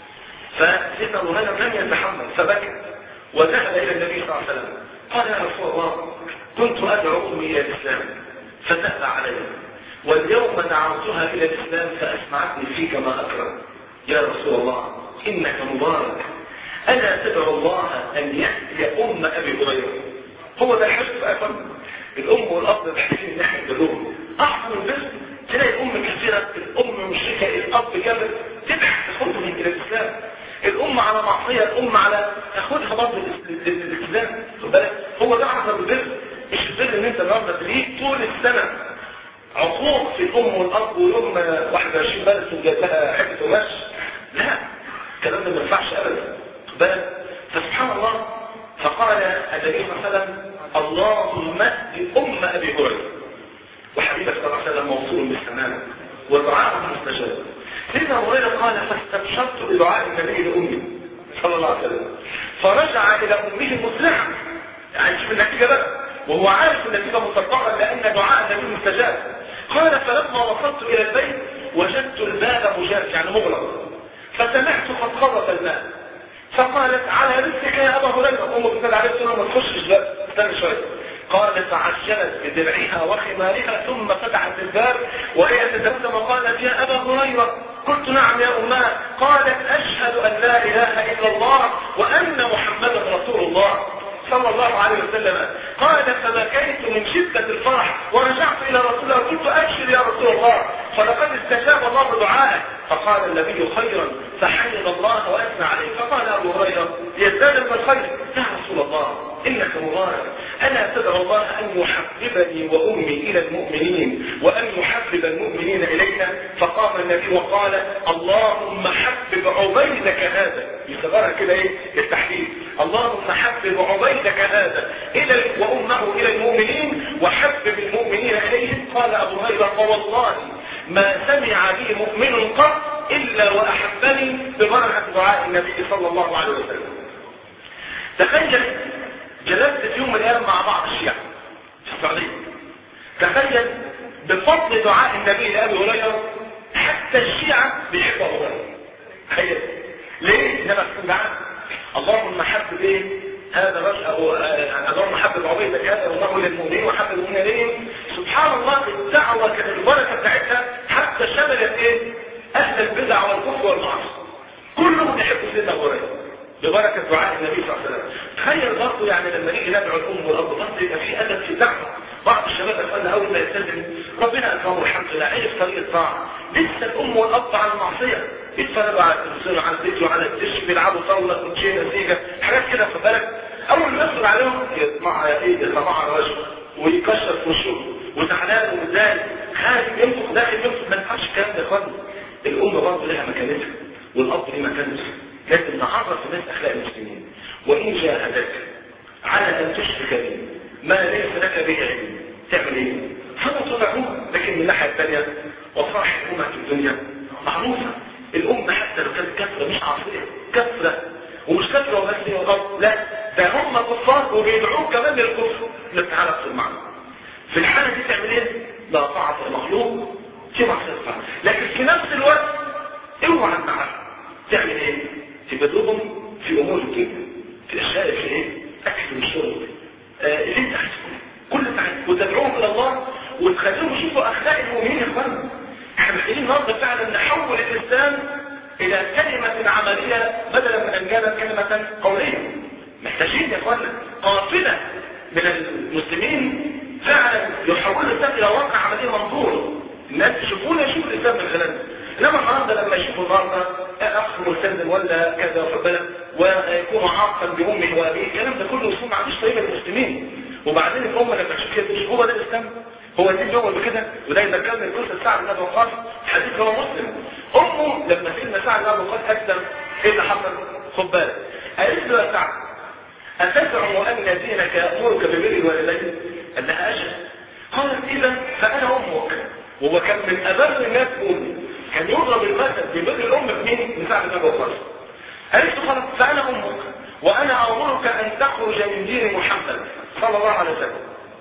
فسيدنا ابو هريره لم يتحمل فبكى وذهب الى النبي صلى الله عليه وسلم قال يا رسول الله كنت ادعو امي الى الاسلام فتأبى علي واليوم دعوتها الى الاسلام فاسمعتني فيك ما اكره يا رسول الله إنك مبارك ألا تدعو الله أن يأتي أم أبي هريرة هو ده الحج في أفضل الأم والأب بحسين إن احنا ندلوهم أحسن البر تلاقي الأم كثيرة الأم مشركة الأب كبر تبحث تاخدهم إلى الإسلام الأم على معصية الأم على تاخدها برضه الإسلام خد بالك هو ده أعظم انت النهارده تلاقيك طول السنه عقوق في الام والاب ويوم 21 بلد جاب لها حته قماش لا الكلام ده ما ينفعش ابدا بل فسبحان الله فقال النبي صلى الله عليه وسلم اللهم اهد ام ابي هريره وحبيبك صلى الله عليه وسلم موصول بالسماء ودعاءه مستجاب سيدنا ابو هريره قال فاستبشرت بدعاء النبي لامي صلى الله عليه وسلم فرجع الى امه مسرعا يعني شوف النتيجه بقى وهو عارف النتيجه مسبقا لان دعاء النبي مستجاب قال فلما وصلت الى البيت وجدت الباب مجاف يعني مغلق فسمعت خطخضه الماء فقالت على رزقك يا ابا هريره امك بتقول عليه السلام ما تخشش بقى استنى شويه قالت فعجلت بدرعها وخمارها ثم فتحت الباب وهي تتبسم وقالت يا ابا هريره قلت نعم يا اماه قالت اشهد ان لا اله الا الله وان محمدا رسول الله صلى الله عليه وسلم قال فبكيت من شدة الفرح ورجعت إلى رسول الله قلت أبشر يا رسول الله فلقد استجاب الله دعاءك فقال النبي خيرا فحمد الله وأثنى عليه فقال أبو هريرة يزداد من الخير يا رسول الله إنك مبارك ألا تدعو الله أن يحببني وأمي إلى المؤمنين وأن يحبب المؤمنين إلينا فقام النبي وقال اللهم حبب عبيدك هذا يصغرها كده إيه التحديد اللهم حبب عبيدك هذا إلى وأمه إلى المؤمنين وحبب المؤمنين إليهم قال أبو هريرة فوالله ما سمع بي مؤمن قط إلا وأحبني ببركة دعاء النبي صلى الله عليه وسلم تخيل جلست في يوم من الايام مع بعض الشيعة في السعودية تخيل بفضل دعاء النبي لأبي هريرة حتى الشيعة بيحبوا أبو هريرة تخيل ليه؟ إنما تكون دعاء اللهم حبب ايه؟ هذا الرجل أو اللهم حبب عبيدك هذا والله للمؤمنين وحبب المؤمنين إليهم سبحان الله الدعوة كانت البركة بتاعتها حتى شملت ايه؟ أهل البدع والكفر والمعاصي كلهم يحبوا سيدنا أبو هريرة ببركة دعاء النبي صلى الله عليه وسلم تخيل برضه يعني لما نيجي ندعو الأم والأب برضه يبقى في أدب في الدعوة بعض الشباب أسألنا أول ما يلتزم ربنا أكرمه الحمد لله عرف طريق الطاعة لسه الأم والأب على المعصية يتفرجوا على التلفزيون وعلى الفيديو وعلى الدش بيلعبوا طاولة كوتشينة سيجا حاجات كده خد بالك أول ما يدخل عليهم يطمع إيه يطمع على وجهه ويكشر في وشه وزعلان ومتضايق خارج ينفخ داخل ينفخ ما ينفعش الكلام ده يا اخوانا الأم برضه لها مكانتها والأب ليه مكانته لازم نعرف الناس اخلاق المسلمين وان جاهدك على ان تشرك به ما ليس لك به علم تعمل ايه فلا تطعوه لكن من الناحيه الثانيه وصاحب امه في الدنيا معروفه الام حتى لو كانت كثره مش عاصيه كثره ومش كثره وبس هي غلط لا ده هم كفار وبيدعوك كمان للكفر لا تعالى اقصد معنا في الحاله دي تعمل ايه لا طاعه المخلوق في معصيه لكن في نفس الوقت اوعى تعرف تعمل ايه تبدوهم في امور الدنيا في الاشياء في ايه اكل والشرب آه اللي انت عايزه كل اللي عايزه وتدعوهم الى الله وتخليهم يشوفوا اخلاق المؤمنين يا اخوانا احنا محتاجين النهارده فعلا نحول الانسان الى كلمه عمليه بدلا من ان كانت كلمه قوليه محتاجين يا اخوانا قافله من المسلمين فعلا يحولوا الانسان الى واقع عمليه منظور الناس يشوفونا يشوفوا الانسان من خلالنا انما النهارده لما يشوفوا النهارده اخ ملتزم ولا كذا واخد بالك ويكون عاقا بامه وابيه الكلام ده كله اسلوب ما عندوش طريقه للمسلمين وبعدين الامه لما تشوف كده مش هو ده الاسلام هو الدين جوه بكده وده يذكرني قصه سعد بن ابي وقاص حديث هو مسلم امه لما سيدنا سعد بن ابي وقاص اسلم ايه اللي حصل؟ خد بالك قالت له يا سعد اتزعم ان دينك يامرك ببر الوالدين؟ قال لها اجل قالت اذا فانا امك وهو كان من ابر الناس امي كان يضرب المثل ببر الام بمين؟ من سعد بن ابي وقاص قالت له خلاص فانا امك وانا امرك ان تخرج من دين محمد صلى الله عليه وسلم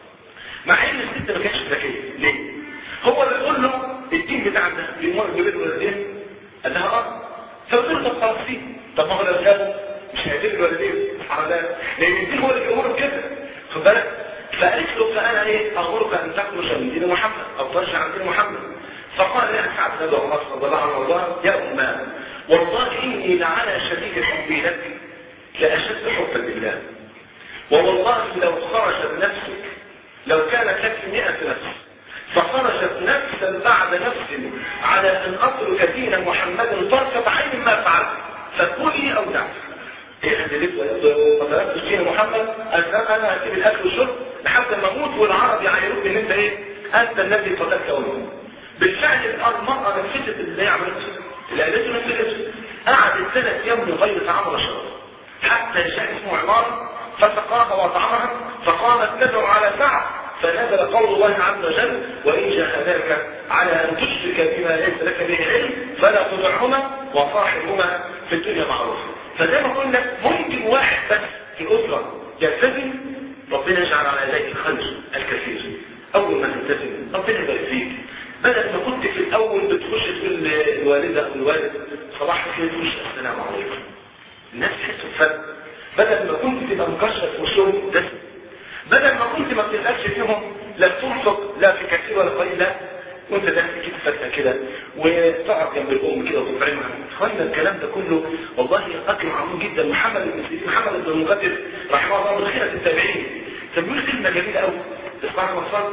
مع ان الست ما كانتش ذكيه ليه؟ هو اللي بيقول له الدين بتاعك ده بيمر ببر الوالدين قال لها اه فقلت له طب خلاص فيه طب ما هو لو جابه مش هيدير الوالدين حرام لان الدين هو اللي بيامره كده خد بالك فقالت له فانا ايه امرك ان تخرج من دين محمد او ترجع عن دين محمد فقال لها سعد بن الله رضي الله عنه وارضاه يا أماه والله إني لعلى شديد حبي لك لأشد حبا لله ووالله لو خرجت نفسك لو كانت لك مئة نفس فخرجت نفسا بعد نفس على أن أترك دين محمد طرفة عين ما فعلت فكلي أو دعت ايه حددت وطلبت دين محمد أسلم أنا هسيب الأكل والشرب لحد ما اموت والعرب يعيروك ان انت ايه انت الذي قتلت امي بالفعل المرأة نفذت اللي هي عملته اللي قالته نفذته قعدت ثلاث ايام من غير طعام ولا شراب حتى جاء اسمه عمار فسقاها وطعمها فقامت تدعو على سعد فنزل قول الله عز وجل وإن جاهداك على أن تشرك بما ليس لك به علم فلا تطعهما وصاحبهما في الدنيا معروفا فزي ما قلنا ممكن واحد بس في الأسرة يلتزم ربنا يجعل على يديك الخير الكثير أول ما تلتزم ربنا يبارك فيك بدل ما كنت في الأول بتخش تقول الوالدة أو الوالد صباح الخير تخش السلام عليكم الناس تحس بفرق بدل ما كنت تبقى مكشف في وشهم تبتسم بدل ما كنت ما بتسألش فيهم لا تنفق لا في كثير ولا قليل لا وانت تحت كتفك كده وتقعد جنب الام كده وتطعمها اخوانا الكلام ده كله والله اكرم عظيم جدا محمد بن سيرين محمد بن المقدس رحمه الله من خيرة التابعين كان بيقول كلمه جميله قوي تسمعها مصر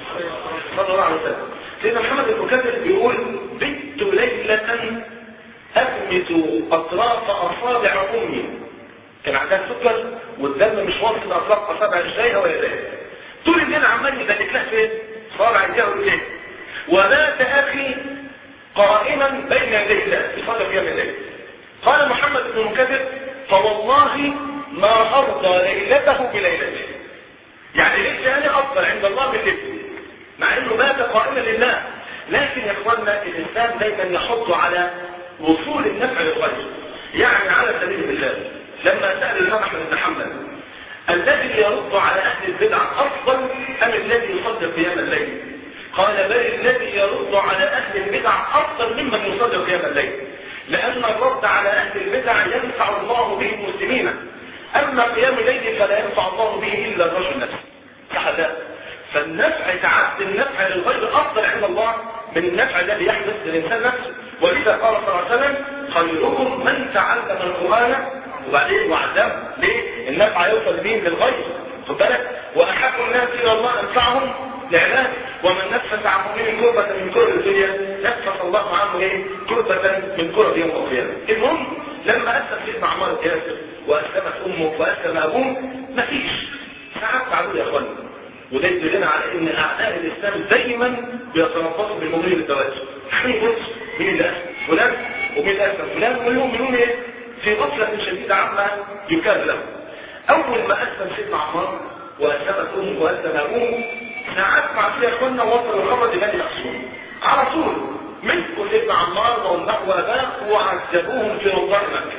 صلى الله عليه وسلم سيدنا محمد بن المقدس بيقول بت ليله اثبت اطراف اصابع امي كان عندها سكر والدم مش واصل لاطراف اصابع رجليها ولا يديها طول الليل عمال يدلك لها فين صابع ايديها ورجليها ومات اخي قائما بين يدي الله يصلي قيام الليل قال محمد بن المكذب فوالله ما ارضى ليلته بليلته يعني ليس يعني افضل عند الله من ليلته مع انه مات قائما لله لكن يا اخواننا الانسان دايما يحط على وصول النفع للغير يعني على سبيل المثال لما سأل الإمام أحمد بن حنبل الذي يرد على أهل البدع أفضل أم الذي يصدق قيام الليل قال بل الذي يرد على أهل البدع أفضل ممن يصدق قيام الليل لأن الرد على أهل البدع ينفع الله به المسلمين أما قيام الليل فلا ينفع الله به إلا الرجل نفسه صح لا فالنفع تعد النفع للغير أفضل عند الله من النفع الذي يحدث للإنسان نفسه ولذا قال صلى الله عليه وسلم خيركم من تعلم القرآن وبعدين وعدم ليه النفع يوصل بهم للغير خد بالك واحب الناس الى الله انفعهم لعباده ومن نفس عن مؤمن كربة من كرب الدنيا نفس الله عنه ايه كربة من كرب يوم القيامة المهم لما اسلم سيدنا عمار بن ياسر واسلمت امه واسلم ابوه مفيش ساعات تعبوا يا اخوانا وده يدلنا على ان اعداء الاسلام دايما بيتربصوا بالمؤمنين بالتوازن يعني بص مين اللي اسلم فلان ومين اللي اسلم فلان ويؤمنون ايه في غفلة شديدة عما يكاد له أول ما أسلم سيدنا عمار وأسلمت أمه وأسلم أبوه ساعات مع سيدنا أخوانا وصل الخبر لبني مقسوم على طول مسكوا سيدنا عمار وأمه وأباه وعذبوهم في رضوان مكة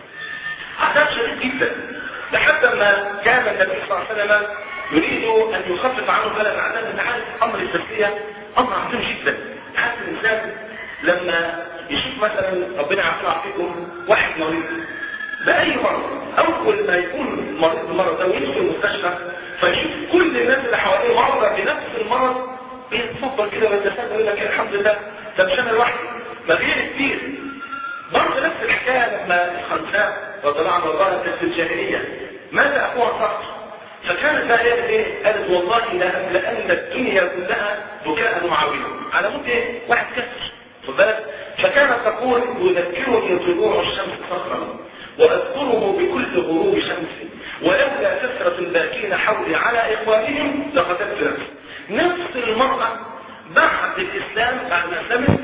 عذاب شديد جدا لحد ما كان النبي صلى الله عليه وسلم يريد أن يخفف عنه بلد عذاب أن عارف أمر التسلية أمر عظيم جدا حتى الإنسان لما يشوف مثلا ربنا يعافينا ويعافيكم واحد مريض بأي مرض أول ما يكون مريض المرض ده ويدخل المستشفى فيشوف كل الناس اللي حواليه مرضى بنفس المرض بيتفضل كده ويتسلم ويقول لك الحمد لله ده مش انا لوحدي ما غير كتير برضه نفس الحكايه لما الخنساء رضي الله عنها وقالت في الجاهليه ماذا اخوها صح فكانت بقى قالت ايه؟ قالت والله لان الدنيا كلها بكاء معاويه على مود ايه؟ واحد كسر خد بالك فكانت تقول يذكرني طلوع الشمس صخرا واذكره بكل غروب شمس ولولا كثرة الباكين حولي على اخوانهم لقتلت نفسي نفس المرأة بعد الاسلام بعد ما اسلمت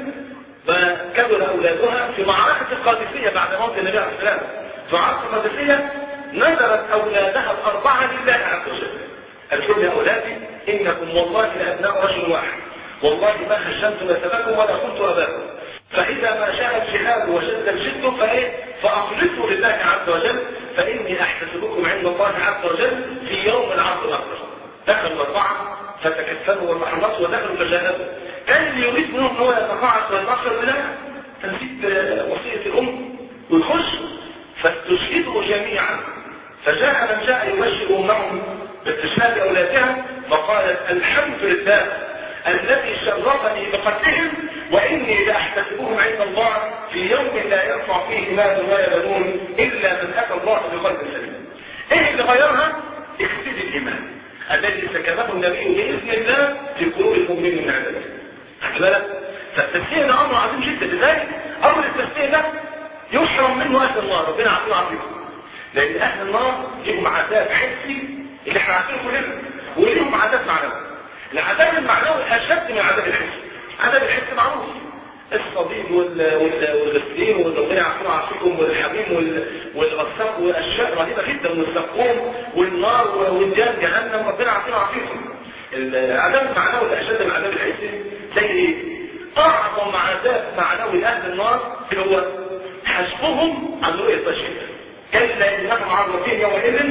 وكبر اولادها في معركة القادسية بعد موت النبي عليه السلام في معركة القادسية نذرت اولادها الاربعة لله عز وجل قالت لهم يا اولادي انكم والله لابناء رجل واحد والله ما هشمت نسبكم ولا كنت اباكم فاذا ما شاء الجهاد وشد الجد فايه فاخلصوا لله عز وجل فاني احتسبكم عند الله عز وجل في يوم العرض الاكبر دخلوا الاربعه فتكفلوا وتحرصوا ودخلوا فجاهدوا كان اللي يريد منهم ان هو يتقاعس وينصر لا تنسيب وصيه الام ويخش فاستشهدوا جميعا فجاء من جاء يبشر امهم باستشهاد اولادها فقالت الحمد لله الذي شرفني بقتلهم واني لاحتسبهم عند الله في يوم لا يرفع فيه مال ولا بنون الا من اتى الله بقلب سليم. ايه اللي غيرها؟ اكسيد الايمان الذي سكبه النبي باذن الله في قلوب المؤمنين من عباده. خد بالك؟ فالتسليم ده امر عظيم جدا لذلك امر التسليم ده يحرم منه اهل النار ربنا عافينا وعافيكم. لان اهل النار يجوا مع عذاب حسي اللي احنا عارفينه كلنا وليهم عذاب معنوي العذاب المعنوي اشد من العذاب الحسي عذاب الحسي معروف الصديد والغسلين والذين يعصرون عصيكم والحميم والغساق واشياء رهيبه جدا والزقوم والنار والجان جهنم ربنا يعصرون عصيكم العذاب المعنوي الاشد من العذاب الحسي زي ايه؟ اعظم عذاب معنوي لاهل النار هو حسبهم عن رؤيه الشيء كلا انهم عن ربهم يومئذ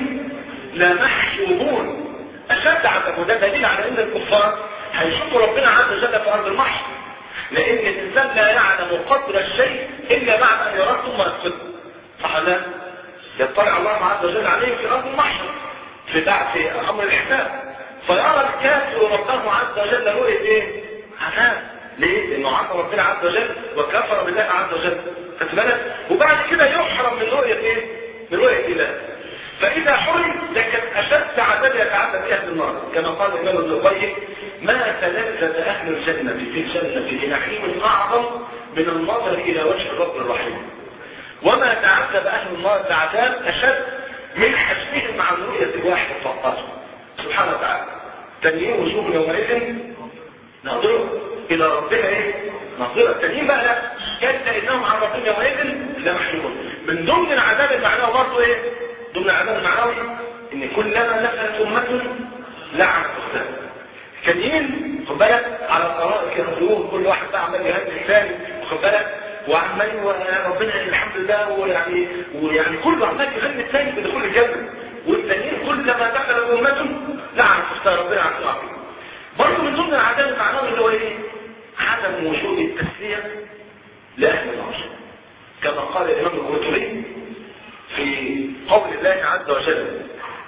لمحجوبون اشد عذاب وده دليل على ان الكفار هيشوفوا ربنا عز وجل في ارض المحشر لان الانسان لا يعلم قدر الشيء الا بعد ان يراه ثم يفقده صح لا يطلع الله عز وجل عليه في ارض المحشر في في امر الحساب فيرى الكافر ربه عز وجل رؤيه ايه عذاب ليه لانه عصى ربنا عز وجل وكفر بالله عز وجل خدت بالك وبعد كده يحرم من رؤيه ايه من رؤيه الله فإذا حرم ده كان أشد عذاب يتعذب فيها في النار كما قال الإمام ابن القيم ما تلذذ أهل الجنة في الجنة بنعيم أعظم من النظر إلى وجه الرب الرحيم وما تعذب أهل النار بعذاب أشد من حسبهم عن رؤية الواحد فقط سبحانه وتعالى تنين وجوه يومئذ ناظرة إلى ربنا إيه؟ ناظرة التانيين بقى كلا إنهم عن ربهم يومئذ لمحجوبون من ضمن العذاب المعنوي برضه إيه؟ ضمن العذاب المعنوي إن كلما نفلت أمة لعنت أختها التانيين خد بالك على الطرائق يخرجون كل واحد بقى عمال يهدي الثاني خد بالك وعمال ربنا الحمد لله ويعني ويعني كله عمال يغني الثاني بدخول الجنه والتانيين كلما دخل امه لعنت اختها ربنا عز وجل برضه من ضمن العذاب المعنوي اللي هو ايه؟ عدم وجود التسليه لاهل النار كما قال الامام القرطبي في قول الله عز وجل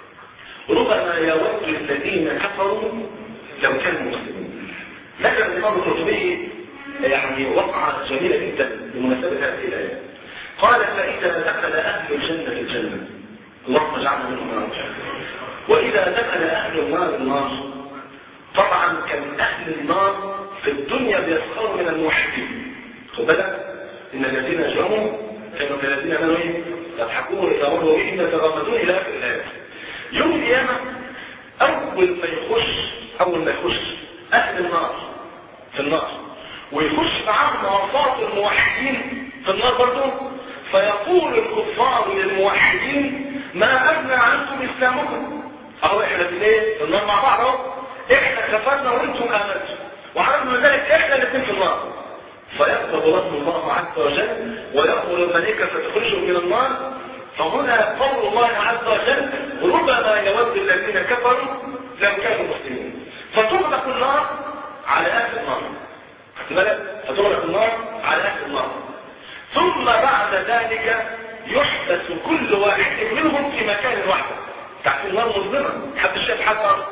ربما يود الذين كفروا لو كانوا مسلمين ذكر الامام القرطبي يعني وقعة جميلة جدا بمناسبة هذه الآية قال فإذا دخل أهل الجنة الجنة اللهم اجعلنا منهم يا وإذا دخل أهل النار النار طبعا كان أهل النار في الدنيا بيسخروا من الموحدين خد بالك إن الذين أجرموا كانوا كالذين كانوا إيه؟ يضحكون إذا مروا بهم يتغمدون إلى آخر الآية يوم القيامة أول ما يخش أول ما يخش أهل النار في النار ويخش معاهم عصاة الموحدين في النار برضه فيقول الكفار للموحدين ما أغنى عنكم إسلامكم أهو إحنا في ليه؟ في النار مع بعض أهو إحنا كفرنا وأنتم آمنتم وعرفنا من ذلك إحنا الاثنين في النار فيقبض رسم الله عز وجل ويأمر الملائكة فتخرجهم من النار فهنا قول الله عز وجل ربما يود الذين كفروا لو كانوا مسلمين فتغلق النار على أهل النار خدت بالك فتغلق النار على أهل النار ثم بعد ذلك يحبس كل واحد منهم في مكان واحد تحت النار مظلمة حد شاف حد أرض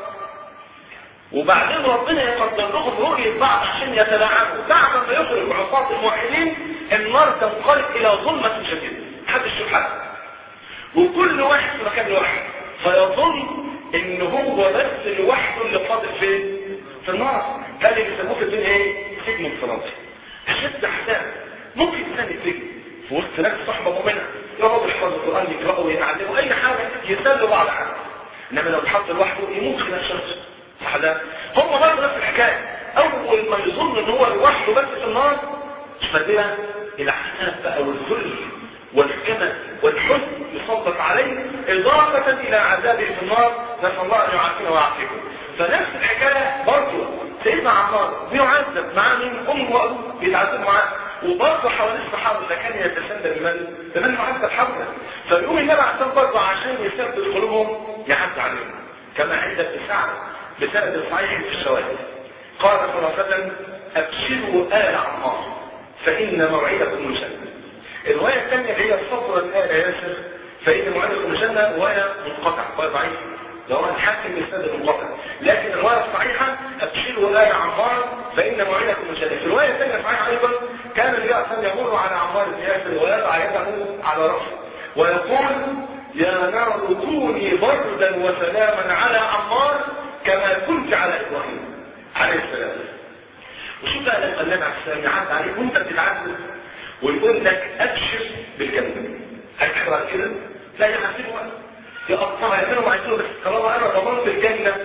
وبعدين ربنا يقدر لهم رؤية بعض عشان يتلاعبوا بعد ما يخرج عصاة الموحدين النار تنقلب إلى ظلمة شديدة محدش يشوف حد وكل واحد في مكان لوحده فيظن ان هو بس لوحده اللي فاضل فين في النار ده اللي بيسموه في الدنيا ايه سجن انفرادي اشد احزان ممكن انسان يتسجن في وسط ناس صحبه مؤمنه يقعدوا يحفظوا القران يقراوا ويتعلموا اي حاجه يسلوا بعض حاجه انما لو اتحط لوحده يموت خلال شخص صح ده هم برضه نفس الحكايه اول ما يظن ان هو لوحده بس في النار فبها العذاب بقى والذل والكمل والحزن يسلط عليه إضافة إلى عذابه في النار نسأل الله أن يعافينا ويعافيكم فنفس الحكاية برضه سيدنا عمار بيعذب معاه من أم وأبوه بيتعذب معاه وبرضه حوالين الصحابة إذا كان يتسلى بمن بمن معذب حوله فيقوم النبي عليه برضه عشان يثبت قلوبهم يعد عليهم كما عند ابن سعد بسند صحيح في الشواهد قال صلى الله عليه وسلم أبشروا آل عمار فإن موعدكم الجنة الرواية الثانية هي الصفرة آل ياسر فإن موعدكم الجنة رواية منقطعة رواية ضعيفة لو الحاكم بالسند المنقطع لكن الرواية الصحيحة أبشروا آل عمار فإن موعدكم الجنة في الرواية الثانية صحيحة أيضا كان النبي صلى يمر على عمار بن ياسر ويضع يده على رأسه ويقول يا نار كوني بردا وسلاما على عمار كما كنت على إبراهيم عليه السلام وشوف بقى لما النبي عليه السلام يعد عليك وانت بتتعذب ويقول لك ابشر بالجنه هتحرق كده لا يحسبوا بقى يقطعها يعملوا ما عايزينه بس طالما انا ضمنت الجنه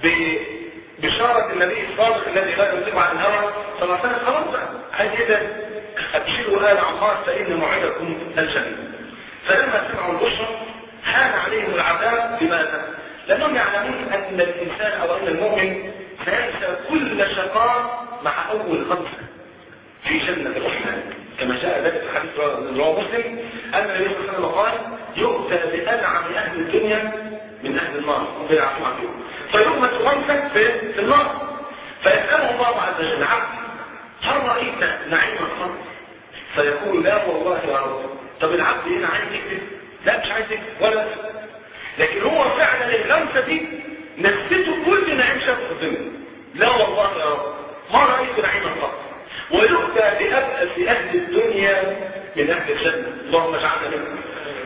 ببشارة النبي الصادق الذي لا ينطق عن الهوى صلى الله عليه وسلم خلاص بقى عايز كده ابشروا آل عمار فإن موعدكم الجنة فلما سمعوا البشرى هان عليهم العذاب لماذا؟ لأنهم يعلمون أن الإنسان أو أن المؤمن سينسى كل شقاء مع أول خمسة في جنة الرحمن كما جاء ذلك في حديث رواه مسلم أن النبي صلى الله عليه وسلم قال يؤتى بأنعم أهل الدنيا من أهل النار ربنا يعفو عنهم فيغمس خمسة في, في النار فيسأله الله عز وجل عبد هل رأيت نعيم الخمس فيقول لا والله يا رب طب العبد هنا عايز يكتب لا مش عايز يكتب ولا لكن هو فعلا اللمسة دي نسيته كل نعيم شافه في الدنيا لا والله يا رب ما رأيت نعيما قط ويؤتى بأبأس أهل الدنيا من أهل الجنة اللهم اجعلنا منهم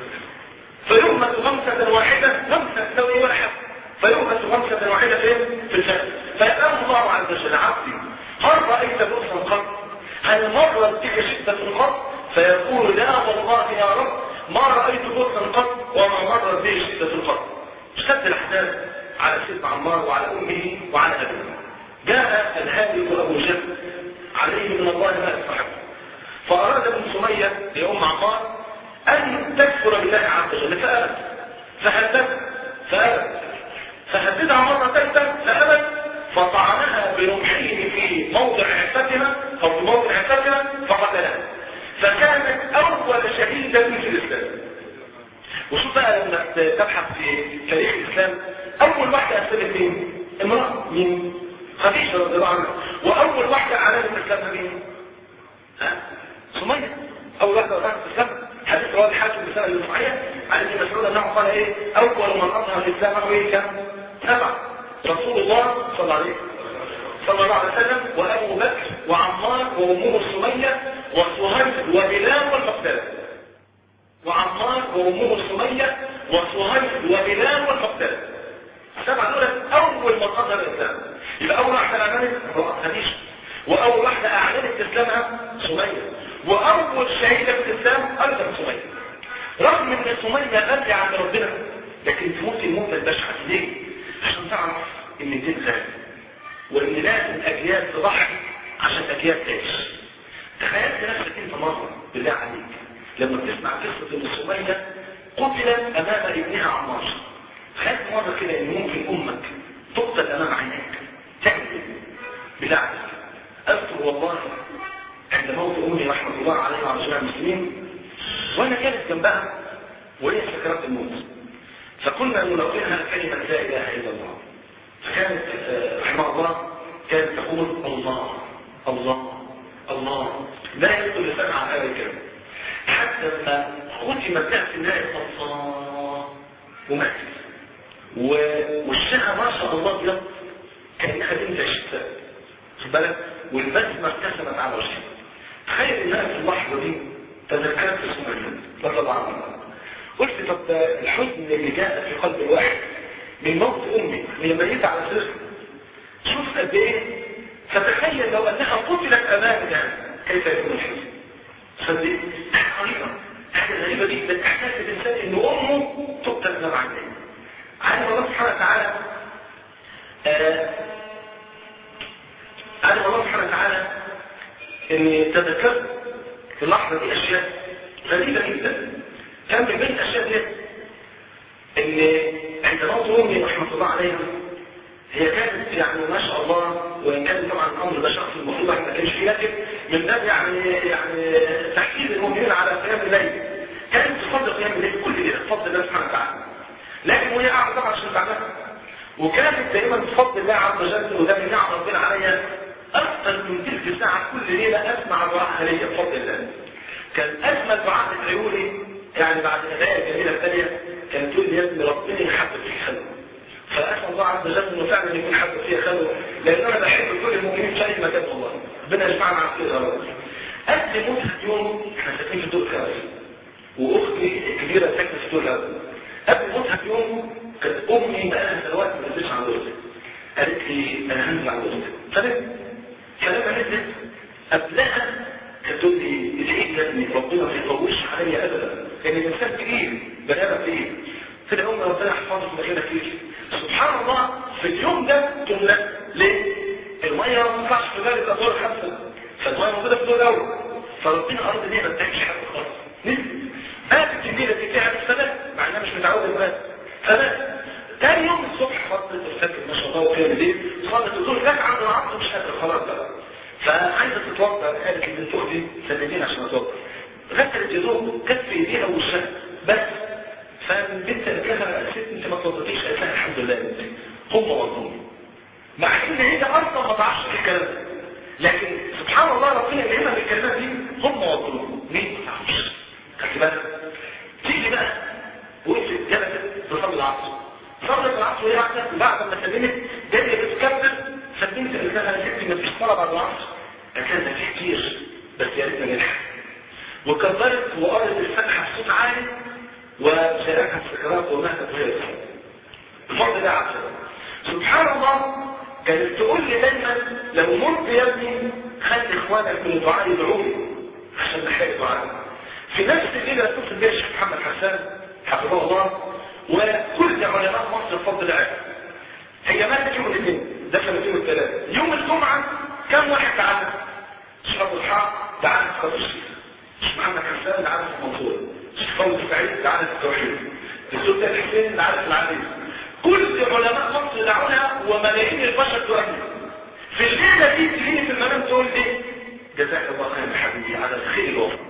فيغمس غمسة واحدة غمسة تسوي ولا حب فيغمس غمسة واحدة فين؟ في الجنة فيسأل الله عز وجل عبدي هل رأيت بؤسا قط؟ هل مرت بك شدة قط؟ فيقول لا والله يا رب ما رأيت بؤسا قط وما مرت به شدة قط اشتد الأحداث على سيدنا عمار وعلى أمه وعلى أبيه جاء الهادي أبو جهل عليه من الله ما يستحق فأراد ابن سمية لأم عمار أن تكفر بالله عز وجل فأبت فهددها فأبت فهددها مرة ثالثة فأبت فطعنها برمحيه في موضع عفتها أو في موضع عفتها فقتلها فكانت أول شهيدة في الإسلام وشوف بقى لما تبحث في تاريخ الإسلام أول واحدة أسلمت مين؟ امرأة مين؟ خديجة رضي الله عنها وأول واحدة أعلنت الإسلام مين؟ ها؟ سمية أول واحدة أعلنت الإسلام حديث رواه الحاكم بسنة صحيح عن ابن مسعود أنه قال إيه أول من أظهر الإسلام هو إيه كم؟ سبعة رسول الله صلى الله عليه صلى الله عليه وسلم وأبو بكر وعمار وأمه سمية وصهيب وبلال والمقداد وعمار وأمه سمية وصهيب وبلال والمقداد السبعة دول أول من أظهر الإسلام يبقى أول واحدة أعلنت خديجة وأول واحدة أعلنت إسلامها سمية وأول شهيدة في الإسلام أيضا سمية رغم أن سمية غالية عند ربنا لكن تموت الموت البشعة ليه؟ عشان تعرف أن الدين غالي وأن لازم أجيال تضحي عشان أجيال تعيش تخيلت نفسك أنت مرة بالله عليك لما بتسمع قصة أن سمية قتلت أمام ابنها عمار تخيلت مرة كده أن ممكن أمك تقتل أمام عينيك تعمل إيه؟ بالله عليك أذكر والله عند موت أمي رحمة الله عليها وعلى جميع المسلمين وأنا جالس جنبها وهي سكرات الموت فكنا نلقيها كلمة لا إله إلا الله فكانت رحمه الله كانت تقول الله الله الله لا يدخل لسان على هذا الكلام حتى لما ختمت لها في النهاية الله وماتت ووشها ما شاء الله ابيض كانها بنت الشتاء خد بالك والبسمه ابتسمت على وجهها تخيل انها في اللحظه دي تذكرت سمية رضي الله عنها قلت طب ده الحزن اللي جاء في قلب الواحد من موت امي هي ميته على سرها شوف قد ايه فتخيل لو انها قتلت امامنا كيف يكون الحزن فدي غريبه حاجه غريبه جدا احساس الانسان ان امه تقتل امام عينيه عالم الله سبحانه وتعالى آه عالم الله سبحانه وتعالى ان تذكرت في اللحظه دي اشياء غريبه جدا كان من بين الاشياء دي ان عند موت امي رحمه الله عليها هي كانت يعني ما شاء الله وان كان طبعا الامر ده شخص المفروض احنا ما كانش فيه لكن من باب يعني يعني تحفيز المؤمنين على قيام الليل كانت تفضل قيام الليل كل ليله بفضل الله سبحانه وتعالى لكن وهي قاعده طبعا عشان تعبانه وكانت دايما بفضل الله عز وجل وده من نعم ربنا عليا اكثر من تلك ساعه كل ليله اسمع دعاء ليا بفضل الله كان اجمل دعاء بتدعوا لي يعني بعد الهدايا الجميله الثانيه كانت تقول لي يا ابني ربنا يحبب فيك خلوه فاسال الله عز وجل انه فعلا يكون حبب فيها خلوه لان انا بحب كل المؤمنين في اي مكان والله ربنا يجمعنا على خير يا رب قبل موت يوم احنا ساكنين في الدور الخامس واختي الكبيره ساكنه في الدور الاول قبل موتها بيوم كانت امي بقالها سنوات ما نزلتش عند اختي قالت لي انا هنزل عند اختي فنزلت فلما نزلت قبلها كانت تقول لي ادعي يا ابني ربنا ما يطولش عليا ابدا لان الانسان كبير بني ادم كبير كده امي ربنا يحفظك من غيرك كتير سبحان الله في اليوم ده تملى ليه؟ الميه ما تنفعش في ذلك الادوار الخمسه فالميه موجوده في الدور الاول فربنا اراد ان هي ما تتعبش حد خالص نزل قامت النيله دي تعب السنه مع انها مش متعوده الناس فمات تاني يوم الصبح فضلت الفجر ما شاء الله وكان ليه صلت الظهر جت عند العصر مش قادر خلاص بقى فعايزه تتوضا قالت لبنت اختي سندين عشان اتوضا غسلت يا دوب كف ايديها ووشها بس فالبنت قالت لها يا ست انت ما توضتيش قالت لها الحمد لله يا بنتي هم وضوني مع ان هي اصلا ما تعرفش الكلام ده لكن سبحان الله ربنا يلهمها بالكلمات دي هم وضوني مين ما تعرفش خدت بالك تيجي بقى وقفت جلست تصلي العصر صلت العصر وهي قاعده بعد ما سلمت جايه بتكبر فالبنت قالت لها يا ستي ما فيش صلاه بعد العصر قالت لها ده في كتير بس يا ريتنا نلحق وكبرت وقرت الفتحه بصوت عالي وشاركها في القراءه ومهدت وهي تصلي الفضل ده عبد سبحان الله كانت تقول لي دايما لو مت يا ابني خلي اخوانك من الدعاء يدعوني عشان نحتاج دعاء في نفس الليله اتصل بيا الشيخ محمد حسان حفظه الله وكل علماء مصر بفضل الله هي ماتت يوم الاثنين دخلت يوم الثلاث يوم الجمعه كم واحد تعالى الشيخ ابو الحق تعالى في قدر الشيخ الشيخ محمد حسان تعالى في المنصوره الشيخ فوزي سعيد تعالى في التوحيد السلطان الحسين تعالى في العزيز كل علماء مصر دعونا وملايين البشر تؤمن في الليله دي تجيني في المنام تقول لي جزاك الله خير يا حبيبي على الخير الوفر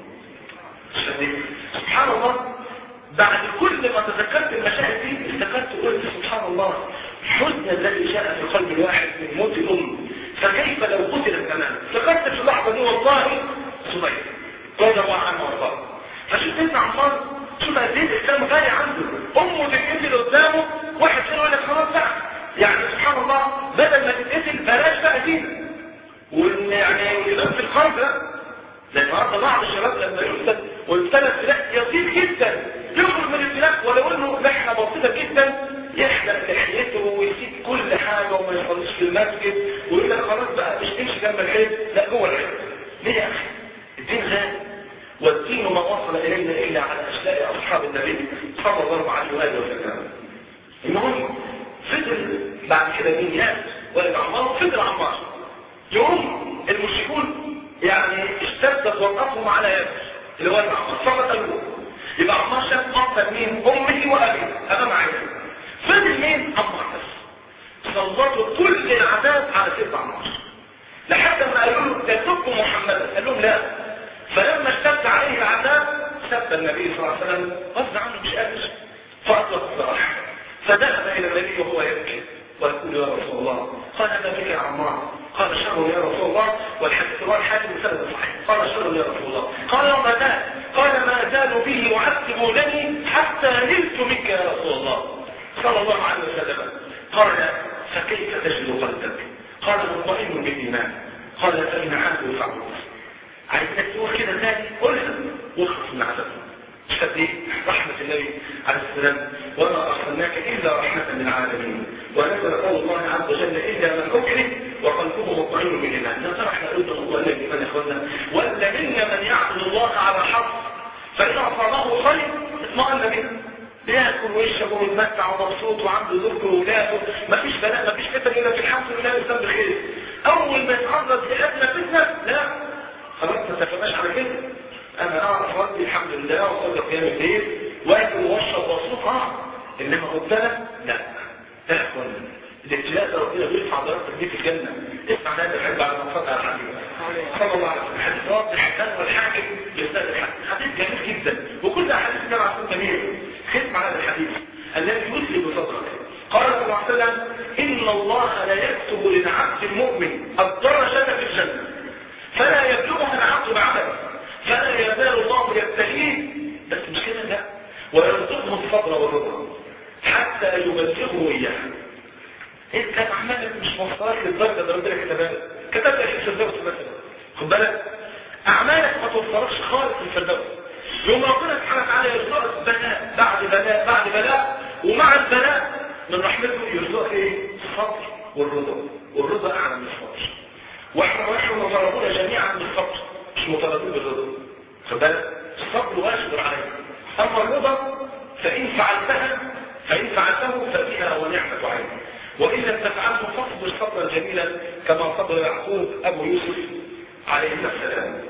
سبحان الله بعد كل ما تذكرت المشاهد دي افتكرت قلت سبحان الله حزن الذي جاء في قلب الواحد من موت الام فكيف لو قتلت امامه افتكرت في اللحظه دي والله صبيح رضي الله عنه وارضاه فشوف سيدنا عمار شوف قد ايه الاسلام غالي عنده امه تتقتل قدامه واحد فينا يقول لك خلاص بقى يعني سبحان الله بدل ما تتقتل بلاش بقى دينا وان يعني الامام في القلب ده لان النهارده بعض الشباب لما يقتل ويبتلى ابتلاء يطير جدا يخرج من الابتلاء ولو انه لحنه بسيطه جدا يحلق لحيته ويسيب كل حاجه وما يصليش في المسجد ويقول لك خلاص بقى مش تمشي جنب الحيط لا جوه الحيط ليه يا اخي؟ الدين غالي والدين ما وصل الينا الا على اشلاء اصحاب النبي صلى الله عليه واله وسلم المهم فضل بعد كده مين ياس ولا عمار فضل عمار يوم المشركون يعني اشتدت وقفهم على ياسر اللي هو العمار فقط الوقت يبقى عمار شاف مقتل مين امه وابيه امام عينه فضل مين عمار بس سلطوا كل العذاب على سيدنا عمار لحد ما قالوا له تسب محمدا قال لهم لا فلما اشتد عليه العذاب سب النبي صلى الله عليه وسلم غصب عنه مش قادر فاطلق الصراحه فذهب الى النبي وهو يبكي ويقول يا رسول الله قال ما بك يا عمار قال شر يا رسول الله والحديث رواه الحاكم بسند صحيح قال شر يا رسول الله قال وما زال قال ما زالوا به يعذبونني حتى نلت منك يا رسول الله صلى الله عليه وسلم قال فكيف تجد قلبك قال مطمئن بالايمان قال فان عادوا فعلوا عايزك تقول كده تاني قلها واخلص من عذابهم مش قد ايه رحمة النبي عليه السلام وما أرسلناك إلا رحمة للعالمين ونزل قول الله عز وجل إلا من أكره وقلبه مطمئن بالإيمان لا ترى احنا قلنا الله النبي من إخواننا ولا منا من يعبد الله على حرف فإن أصابه خير اطمئن به بياكل ويشرب ويتمتع ومبسوط وعنده ذكر وولاده مفيش بلاء مفيش فتن الا في الحمد لله الانسان بخير اول ما يتعرض لادنى فتنه لا خلاص ما تفهمش على كده انا اعرف ربي الحمد لله وصلت قيام الليل واكل واشرب واصوم اه انما مبتلى لا لا يا اخوانا الابتلاء ده ربنا بيرفع درجتك دي في الجنه اسمع هذا الحديث بعد ما فتح الحديث صلى الله عليه وسلم حديث واضح الحسن والحاكم بيستاذ الحديث حديث جميل جدا وكل احاديث جمع سنه جميل خذ مع هذا الحديث الذي يسلم صدرك قال صلى الله عليه وسلم ان الله لا يكتب للعبد المؤمن الدرجه في الجنه فلا يبلغها العبد بعمله فلا يزال الله يبتليه بس مش كده لا ويرزقه الصبر والرضا حتى يبلغه اياه انت اعمالك مش موصلك للدرجه اللي ربنا كتبها لك كتب لك في الفردوس مثلا خد بالك اعمالك ما توصلكش خالص للفردوس يوم ربنا سبحانه وتعالى يرزقك بلاء بعد بلاء بعد بلاء ومع البلاء من رحمته يرزقك ايه الصبر والرضا والرضا اعلى من الصبر واحنا واحنا مطالبون جميعا بالصبر مش مطالبين بالرضا خد بالك الصبر واجب عليك اما الرضا فان فعلتها فإن فعلته فبها ونعمة عين وإن لم تفعله فاصبر صبرا جميلا كما صبر يعقوب أبو يوسف عليه السلام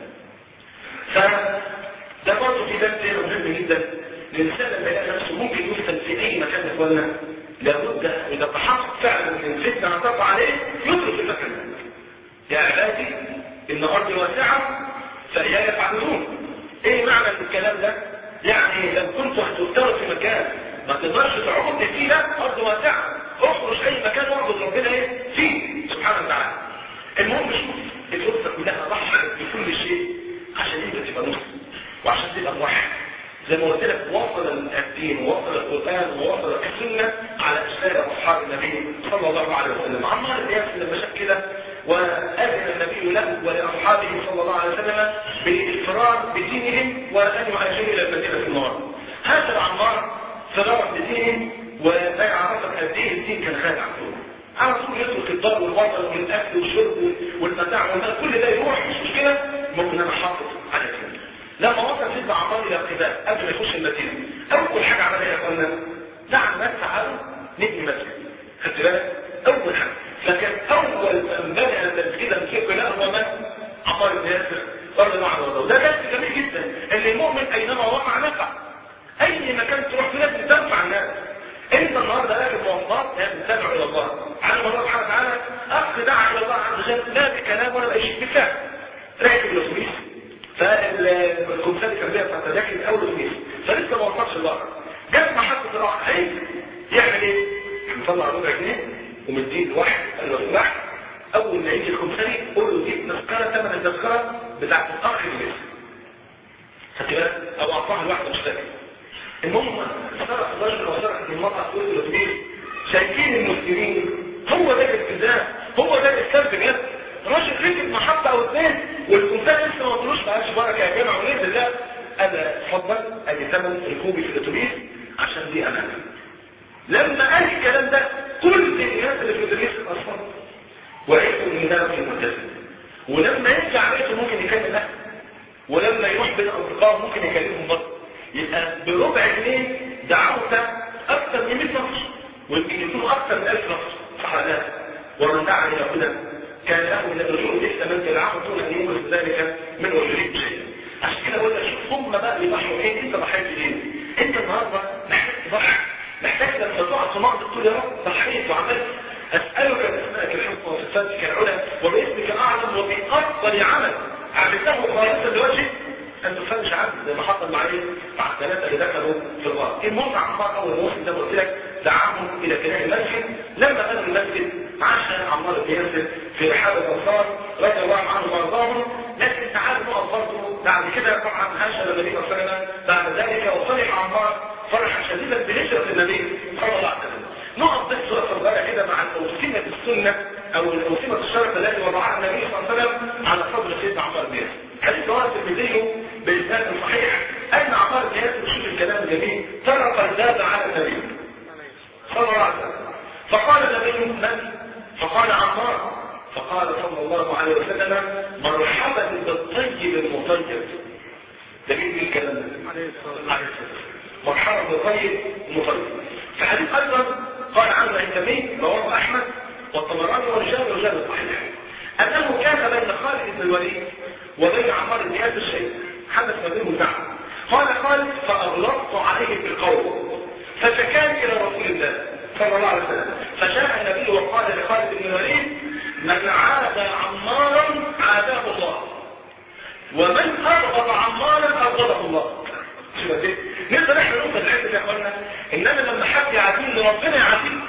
فده برضه في درس مهم جدا الإنسان لما يلاقي نفسه ممكن يفتن في أي مكان يا إخوانا لابد إذا تحقق فعلا من الفتنة هتقع عليه يترك المكان يا عبادي إن أرضي واسعة فإياي فاعبدون إيه معنى الكلام ده؟ يعني لو كنت هتضطر في مكان ما تقدرش تعبد فيه لا أرض واسعة اخرج أي مكان واعبد ربنا إيه؟ فيه سبحانه وتعالى المهم شوف الأسرة كلها ضحت بكل شيء عشان انت تبقى مسلم وعشان تبقى موحد زي ما قلت لك وصل الدين ووصل القرآن ووصل السنة على أشكال أصحاب النبي صلى الله عليه وسلم عمار بن ياسر لما شاف كده وأذن النبي له ولأصحابه صلى الله عليه وسلم بالإفرار بدينهم وأن يهاجروا إلى المدينة النار هاجر عمار فرار بدينهم ولا يعرفك قد ايه الدين كان خادع عنهم على طول يترك الضرب والوطن والاكل والشرب والمتاع والمال كل ده يروح مش مشكله ممكن انا حافظ على كده لما وصل سيدنا عمار الى القباء قبل ما يخش المدينه اول حاجه عملها يا اخوانا دعا الناس تعالوا نبني مسجد خدت بالك اول حاجه لكن اول من بنى تسجيلا في قلاء هو من عمار بن ياسر رضي الله عنه وارضاه ده درس جميل جدا ان المؤمن اينما وقع نفع اي مكان تروح فيه لازم تنفع الناس انت النهارده راكب مواصلات لازم تدعو الى الله على الله سبحانه وتعالى اخ دعا الى الله عز وجل لا بكلام ولا باي شيء بالفعل راكب الاتوبيس فالكمثال كان بيها بتاعت داخل اول اتوبيس فلسه ما وصلش البحر جت محطه الراحه هي يعمل ايه؟ مطلع ربع جنيه ومدين واحد قال له سمحت اول ما يجي الكمثالي قول له دي تذكره ثمن التذكره بتاعت الاخ اللي لسه خدت بالك او اعطاها لواحد مشترك المهم سرق الرجل وسرق المرأة في الاتوبيس شايفين المسلمين هو ده الالتزام هو ده الاسلام بجد راجل ركب محطة او اثنين والكمثال لسه ما وصلوش ما قالش بركة يا جماعة وليه بالله انا اتفضل ادي ثمن ركوبي في الاتوبيس عشان دي امانة لما قال الكلام ده كل الناس اللي في الاتوبيس اصلا وعرفوا ان ده في الملتزم ولما يرجع بيته ممكن يكلم اهله ولما يروح بين اصدقائه ممكن يكلمهم برضه يبقى بربع جنيه دعوت اكثر من 100 نفر ويمكن يكونوا اكثر من 1000 نفر صح ولا لا ومن دعا الى هدى كان له من الرجوع لسه من تبعه دون ان يورث ذلك من وجهه شيء عشان كده بقول لك شوف هم بقى اللي ضحوا ايه انت ضحيت ليه انت النهارده محتاج تضحي محتاج لما تقع في مرض تقول يا رب ضحيت وعملت اسالك باسمائك الحسنى وصفاتك العلى وباسمك الاعظم وبافضل عمل عملته خالصا لوجهك أن تفرش عبد زي ما حصل مع ايه مع الثلاثة اللي دخلوا في الغار المهم عمار أول موسم زي ما قلت لك دعاهم إلى بناء المسجد لما بنوا المسجد عاش عمار بن ياسر في رحاب الأنصار رضي الله عنهم وأرضاهم لكن تعالوا نقف برضه بعد كده طبعا هاجر النبي صلى الله عليه وسلم بعد ذلك وفرح عمار فرحا شديدا بهجرة النبي صلى الله عليه وسلم نقف بس وقفة صغيرة كده مع الأوسمة السنة أو الأوسمة الشرف التي وضعها النبي صلى الله عليه وسلم على صدر سيدنا عمار بن ياسر حديث رواه الترمذي بإسناد صحيح أن عمار بن ياسر شوف الكلام الجميل طرق الباب على النبي صلى الله عليه وسلم فقال النبي من؟ فقال عمار فقال صلى الله عليه وسلم مرحبا بالطيب المطيب ده مين من الكلام ده؟ عليه الصلاة مرحبا بالطيب المطيب في حديث أيضا قال عنه عند مين؟ رواه أحمد والطبراني ورجال رجال الصحيح أنه كان بين خالد بن الوليد وبين عمار بن ياسر شيء حدث ما بينهم زعل قال خالد فأغلقت عليه بالقول فشكاني إلى رسول الله صلى الله عليه وسلم فجاء النبي وقال لخالد بن الوليد من عاد عمارا عاداه الله ومن أبغض عمارا أبغضه الله شو ده نقدر احنا نوصل لحته يا اخوانا انما لما حد يعاديني ربنا يعاديني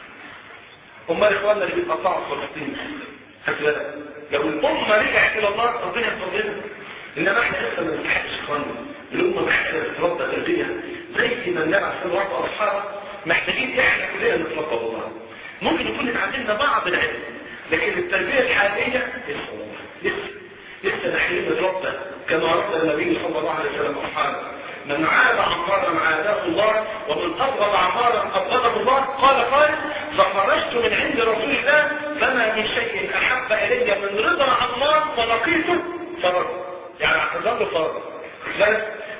امال اخواننا اللي بيتقطعوا في فلسطين خدت بالك لو الامه رجعت الى الله ربنا يصبرنا انما احنا لسه ما نلحقش اخواننا الامه محتاجه تتربى تربيه زي ما النبي عليه الصلاه والسلام واصحابه محتاجين احنا كلنا نتربى والله ممكن يكون اتعلمنا بعض العلم لكن التربيه الحقيقيه لسه لسه لسه محتاجين نتربى كما ربى النبي صلى الله عليه وسلم اصحابه من عاد عمارا عاداه الله ومن أبغض عمارا أبغضه الله قال قال فخرجت من عند رسول الله فما من شيء أحب إلي من رضا عمار فلقيته فرد يعني اعتذر له فرد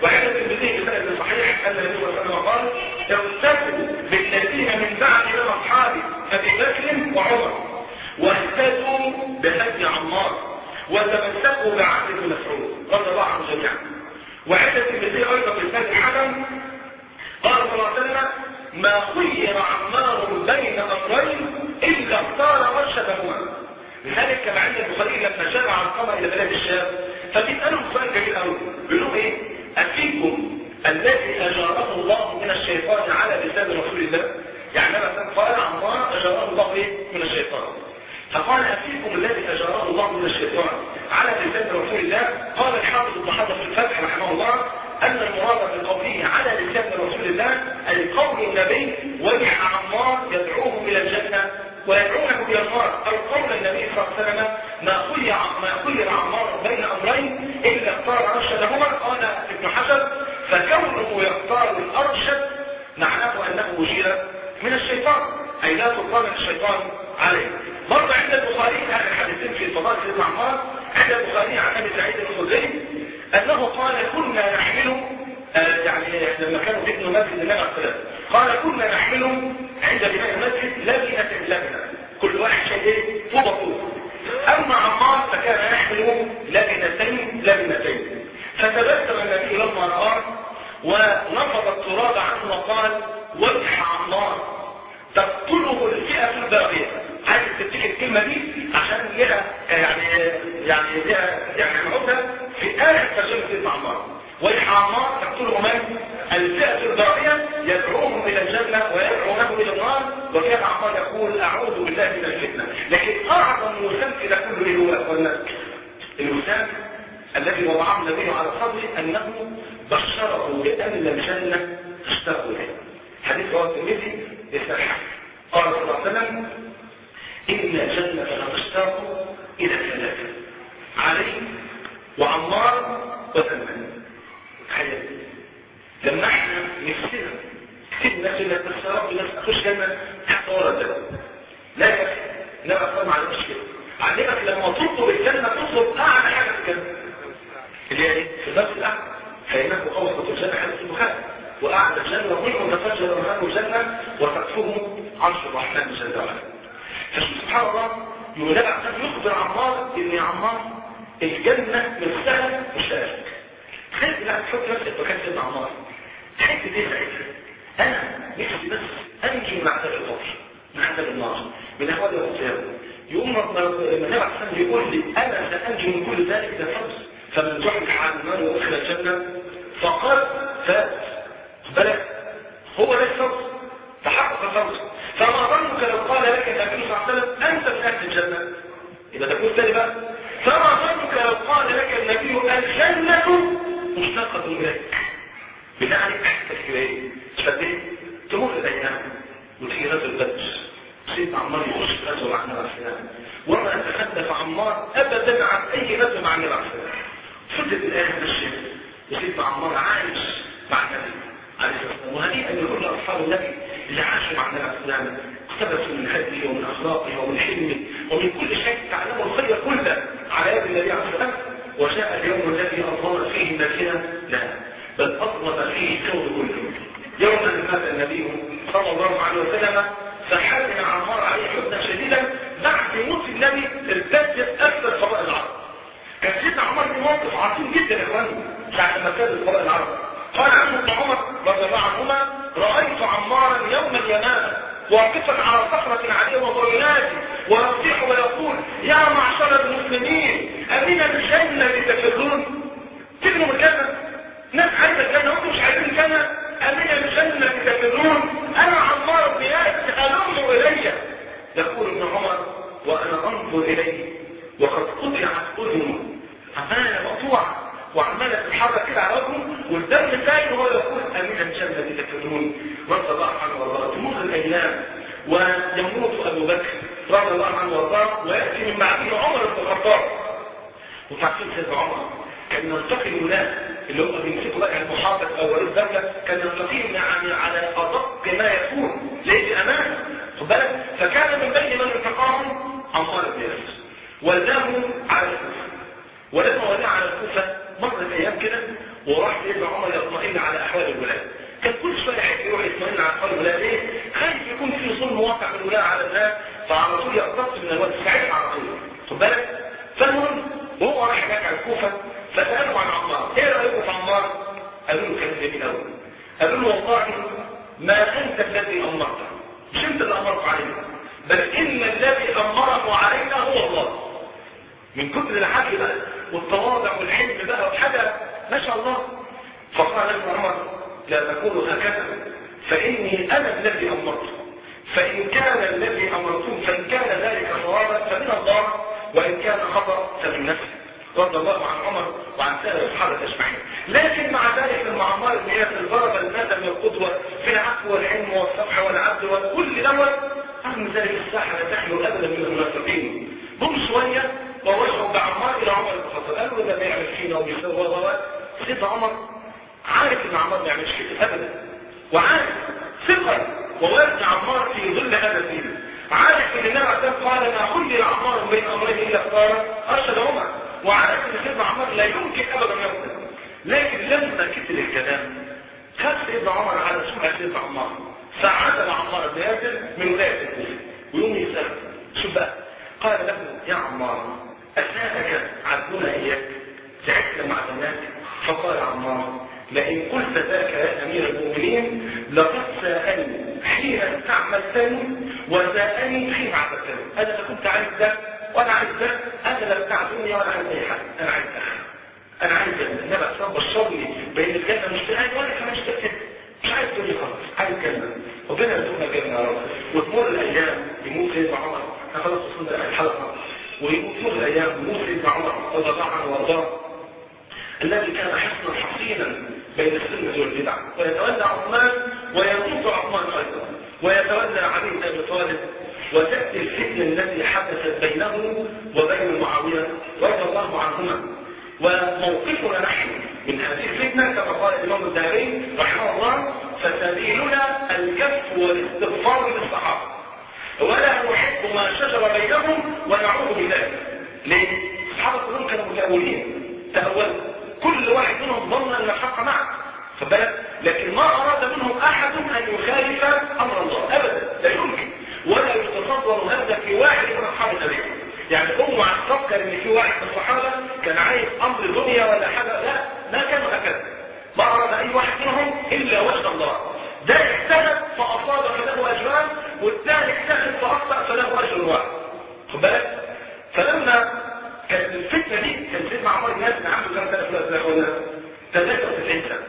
وعند الترمذي بسند صحيح ان النبي صلى الله عليه وسلم قال اغتسلوا بالذين من بعد من اصحابي ابي بكر وعمر واهتدوا بهدي عمار وتمسكوا بعهد ابن مسعود رضي الله عنهم جميعا وعند الترمذي ايضا بسند الحكم قال صلى الله عليه وسلم ما خير عمار بين امرين الا اختار رشدهما لذلك كما عند البخاري لما جاء علقمه الى بلاد الشام فبيسالهم سؤال جميل قوي بيقول لهم ايه افيكم الذي اجاره الله من الشيطان على لسان رسول الله يعني مثلا قال عمار اجاره الله ايه من الشيطان فقال افيكم الذي اجاره الله من الشيطان على لسان رسول الله قال الحافظ ابن حجر في الفتح رحمه الله ان المراد بقوله على لسان رسول الله اي قول النبي وجح عمار يدعوهم الى الجنه ويدعونه الى النار او قول النبي صلى الله عليه وسلم ما خير ما خير عمار بين امرين الا اختار ارشدهما قال ابن حجر فكونه يختار الارشد معناه انه مشير من الشيطان اي لا سلطان الشيطان عليه برضه عند البخاري هذا الحديثين في فضائل سيدنا عمار عند البخاري عن ابي سعيد الخدري انه قال كنا نحمل آه يعني لما كانوا بيبنوا مسجد النبي عليه الصلاه قال كنا نحمل عند بناء المسجد لبنه لبنه كل واحد شايل ايه طوبه طوبه اما عمار فكان يحمل لبنتين لبنتين فتبسم النبي لما رآه ونفض التراب عنه وقال وجه عمار تقتله الفئة الباقية عايز تفتكر الكلمة دي عشان لها يعني يعني لها يعني نعودها في آخر ترجمة سيدنا عمار وجه عمار تقتله من؟ الفئة الباقية يدعوهم إلى الجنة ويدعونهم إلى النار وكان عمار يقول أعوذ بالله من الفتنة لكن أعظم وسام إلى كل إيه هو أخوانا الوسام الذي وضعه النبي على صدره أنه بشره بأن الجنة تشتاق إليه حديث رواه الترمذي يستحق قال صلى الله عليه وسلم إن الجنة لتشتاق إلى ثلاثة علي وعمار وسلمان تخيل لما احنا نفسنا كتير الناس اللي تستغرب الناس تخش جنة تحت ورا الجنة لا يكفي لا أفهم على المشكلة علمك لما تطلب الجنة تطلب أعلى حاجة في الجنة اللي هي ايه؟ في النفس الأعلى فإنه أوسط الجنة حديث البخاري وأعلى الجنة منه تفجر مهام الجنة وتكفه عرش الرحمن جل وعلا فشوف سبحان الله يولد عشان يخبر عمار ان عمار الجنة من سهل مش سهل تخيل لا تحط نفسك مكان سيدنا عمار تحس ايه ساعتها انا نفسي بس انجي من عذاب القبر من عذاب النار من احوال القيامة يقوم النبي عليه الصلاه يقول لي انا سانجي من كل ذلك ده فوز فمن زحزح عن النار وادخل الجنة فقد فاز بالك هو ده الفوز تحقق الفوز فما ظنك لو قال لك النبي صلى الله عليه وسلم انت من اهل الجنه يبقى تقول تاني بقى فما ظنك لو قال لك النبي الجنه مشتقه اليك بنعني احسك ايه فدي تمر الايام وتيجي غزو البدر سيدنا عمار يخش في غزو مع النبي عليه السلام وما تخلف عمار ابدا عن اي غزو مع النبي عليه السلام فضل الاخر الشيء وسيدنا عمار عايش مع النبي عليه الصلاه والسلام وهنيئا لكل اصحاب النبي اللي عاشوا مع النبي عليه السلام اقتبسوا من هديه ومن اخلاقه ومن حلمه ومن كل شيء تعلموا الخير كله على يد النبي عليه السلام وجاء اليوم الذي اظهر فيه النافله لا بل اظهر فيه الكون كله يوم ان مات النبي صلى الله عليه وسلم فحزن عمار عليه حزنا شديدا بعد موت النبي ارتدت اكثر فضاء العرب كان سيدنا عمر في موقف عظيم جدا يا اخواني بعد ما كان فضاء العرب قال عنه ابن عمر رضي الله عنهما رأيت عمارا يوم اليمامة واقفا على صخرة عليه وضيناتي ويصيح ويقول يا معشر المسلمين أمين الجنة تفرون تبنوا الجنة ناس عايزة الجنة وانتم مش عايزين الجنة أمين الجنة تفرون أنا عمار بن ياسر ألم إلي يقول ابن عمر وأنا أنظر إليه وقد قطعت أذنه عمالة مقطوعة وعمالة تتحرك كده على وجهه والدم سايل وهو يقول امين الجنة تفرون رضي الله عنه وارضاه تمر الايام ويموت ابو بكر رضي الله عنه وارضاه وياتي من بعده عمر بن الخطاب وتعرفين سيدنا عمر كان يلتقي الولاة اللي هم بيمسكوا بقى المحافظ او رئيس دولة كان يلتقيهم يعني على ادق ما يكون ليس امان خد بالك فكان من بين من التقاهم عمار بن ياسر ولاه على الكوفه ولما ولاه على الكوفه مرت ايام كده وراح سيدنا عمر يطمئن على احوال الولاة كان كل شويه يحب يروح يطمئن على احوال الولاة ليه؟ خايف يكون في ظلم واقع من الولاة على الناس فعلى طول يقتص من الوقت ساعتها على طول خد بالك فالمهم وهو راح هناك على الكوفه فسالوا عن عمار ايه رايكم في عمار؟ قالوا له كلام جميل قوي قالوا له والله ما انت الذي امرته مش انت اللي امرت علينا بل ان الذي امره علينا هو الله من كتر الحكي بقى والتواضع والحلم بقى وحاجه ما شاء الله فقال ابن عمر لا تقولوا هكذا فاني انا الذي امرت فان كان الذي امرتم فان كان ذلك صوابا فمن الله وان كان خطا فمن نفسي رضي الله عن عمر وعن سائر الصحابه اجمعين لكن مع ذلك لما عمار بن ياسر ضرب المثل من القدوه في العفو والحلم والصفح والعدل وكل دوت رغم ذلك الساحه لا تحلو ابدا من المنافقين هم شويه ووجهوا بعمار الى عمر بن الخطاب قالوا ده بيعمل فينا وبيسوي سيدنا عمر عارف ان عمار ما يعملش كده ابدا وعارف ثقه ووارد عمار في ظل هذا الدين عارف ان النبي عليه قال ما خلي عمار بين امرين الا اختار ارشد عمر وعارف ان سيدنا عمار لا يمكن ابدا يقتل لكن لما كتل الكلام خد سيدنا عمر على سمعه سيدنا عمار فعزل عمار بن ياسر من ولايه الكوفه ويوم يسال شوف بقى قال له يا عمار اساءك عبدنا اياك زعلت لما عزلناك فقال عمار لئن قلت ذاك يا امير المؤمنين لقد ساءني حين استعملتني وساءني حين عبدتني انا لا كنت عايز ده ولا عايز ده انا لا بتاع دنيا ولا عايز اي حاجه انا عايز اخر انا عايز النبي صلى بشرني بين الجنه مشتاق وانا كمان اشتقت مش عايز دنيا خالص عايز جنه ربنا يرزقنا الجنه يا رب وتمر الايام يموت سيدنا عمر احنا خلاص وصلنا الحلقه ويموت الايام يموت سيدنا عمر رضي الله عنه وارضاه الذي كان حصنا حصينا بين السنة والبدع ويتولى عثمان ويموت عثمان أيضا ويتولى علي بن أبي طالب وتأتي الفتنة التي حدثت بينه وبين معاوية رضي الله عنهما وموقفنا نحن من هذه الفتنة كما قال الإمام الذهبي رحمه الله فسبيلنا الكف والاستغفار للصحابة ولا نحب ما شجر بينهم ونعوذ بذلك ليه؟ الصحابة كلهم كانوا متأولين تأولوا كل واحد منهم ظن ان الحق معه خد بالك لكن ما اراد منهم احد ان يخالف امر الله ابدا لا يمكن ولا يتصور هذا في واحد من اصحاب النبي يعني اوعى تفكر ان في واحد من الصحابه كان عايز امر دنيا ولا حاجه لا ما كانوا هكذا ما اراد اي واحد منهم الا وجه الله ده اجتهد فاصاب فله اجران والثاني اجتهد فاخطا فله اجر واحد خد بالك فلما كانت الفتنة دي كان سيدنا عمر بن ياسر عنده كام سنة في الأخوة 93 سنة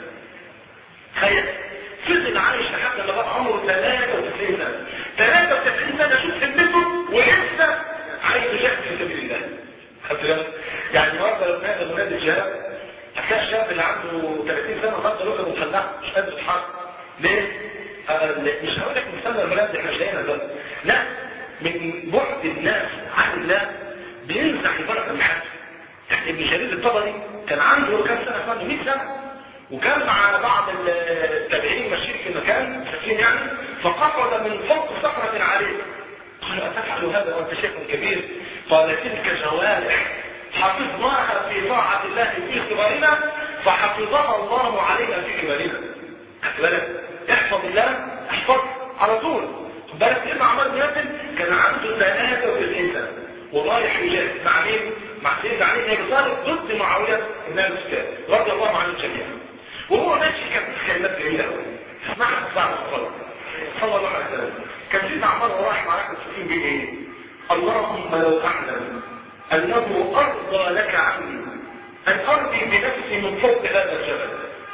تخيل فضل عايش لحد ما بقى عمره 93 سنة 93 سنة شوف سنته ولسه عايز يجاهد في سبيل الله خدت بالك؟ يعني النهارده لو كان منادي الجهاد هتلاقي الشاب اللي عنده 30 سنة النهارده لغه مخلعة مش قادر يتحرك ليه؟ آه مش هقول لك مستنى المنادي احنا مش لاقيينها دلوقتي لا من بعد الناس عن الله بينزع البركه من حد يعني ابن شريف الطبري كان عنده كام سنه عنده 100 سنه وكان مع بعض التابعين ماشيين في مكان مسافرين يعني فقصد من فوق صخره عليه قال اتفعل هذا وانت شيخ كبير قال تلك جوارح حفظناها في طاعه الله في صغرنا فحفظها الله علينا في كبرنا خد بالك احفظ الله احفظ على طول خد بالك سيدنا عمر بن ياسر كان عنده 93 سنه ورايح يجاهد مع مين؟ مع سيدنا علي بن ابي طالب ضد معاويه بن ابي سفيان رضي الله عنه جميعا. وهو ماشي كان في كلمات جميله قوي. اسمعها بعد الصلاه. صلى الله عليه وسلم. كان سيدنا عمر رايح معركه السفين بين ايه؟ اللهم لو اعلم انه ارضى لك عني ان ارضي بنفسي من فوق هذا الجبل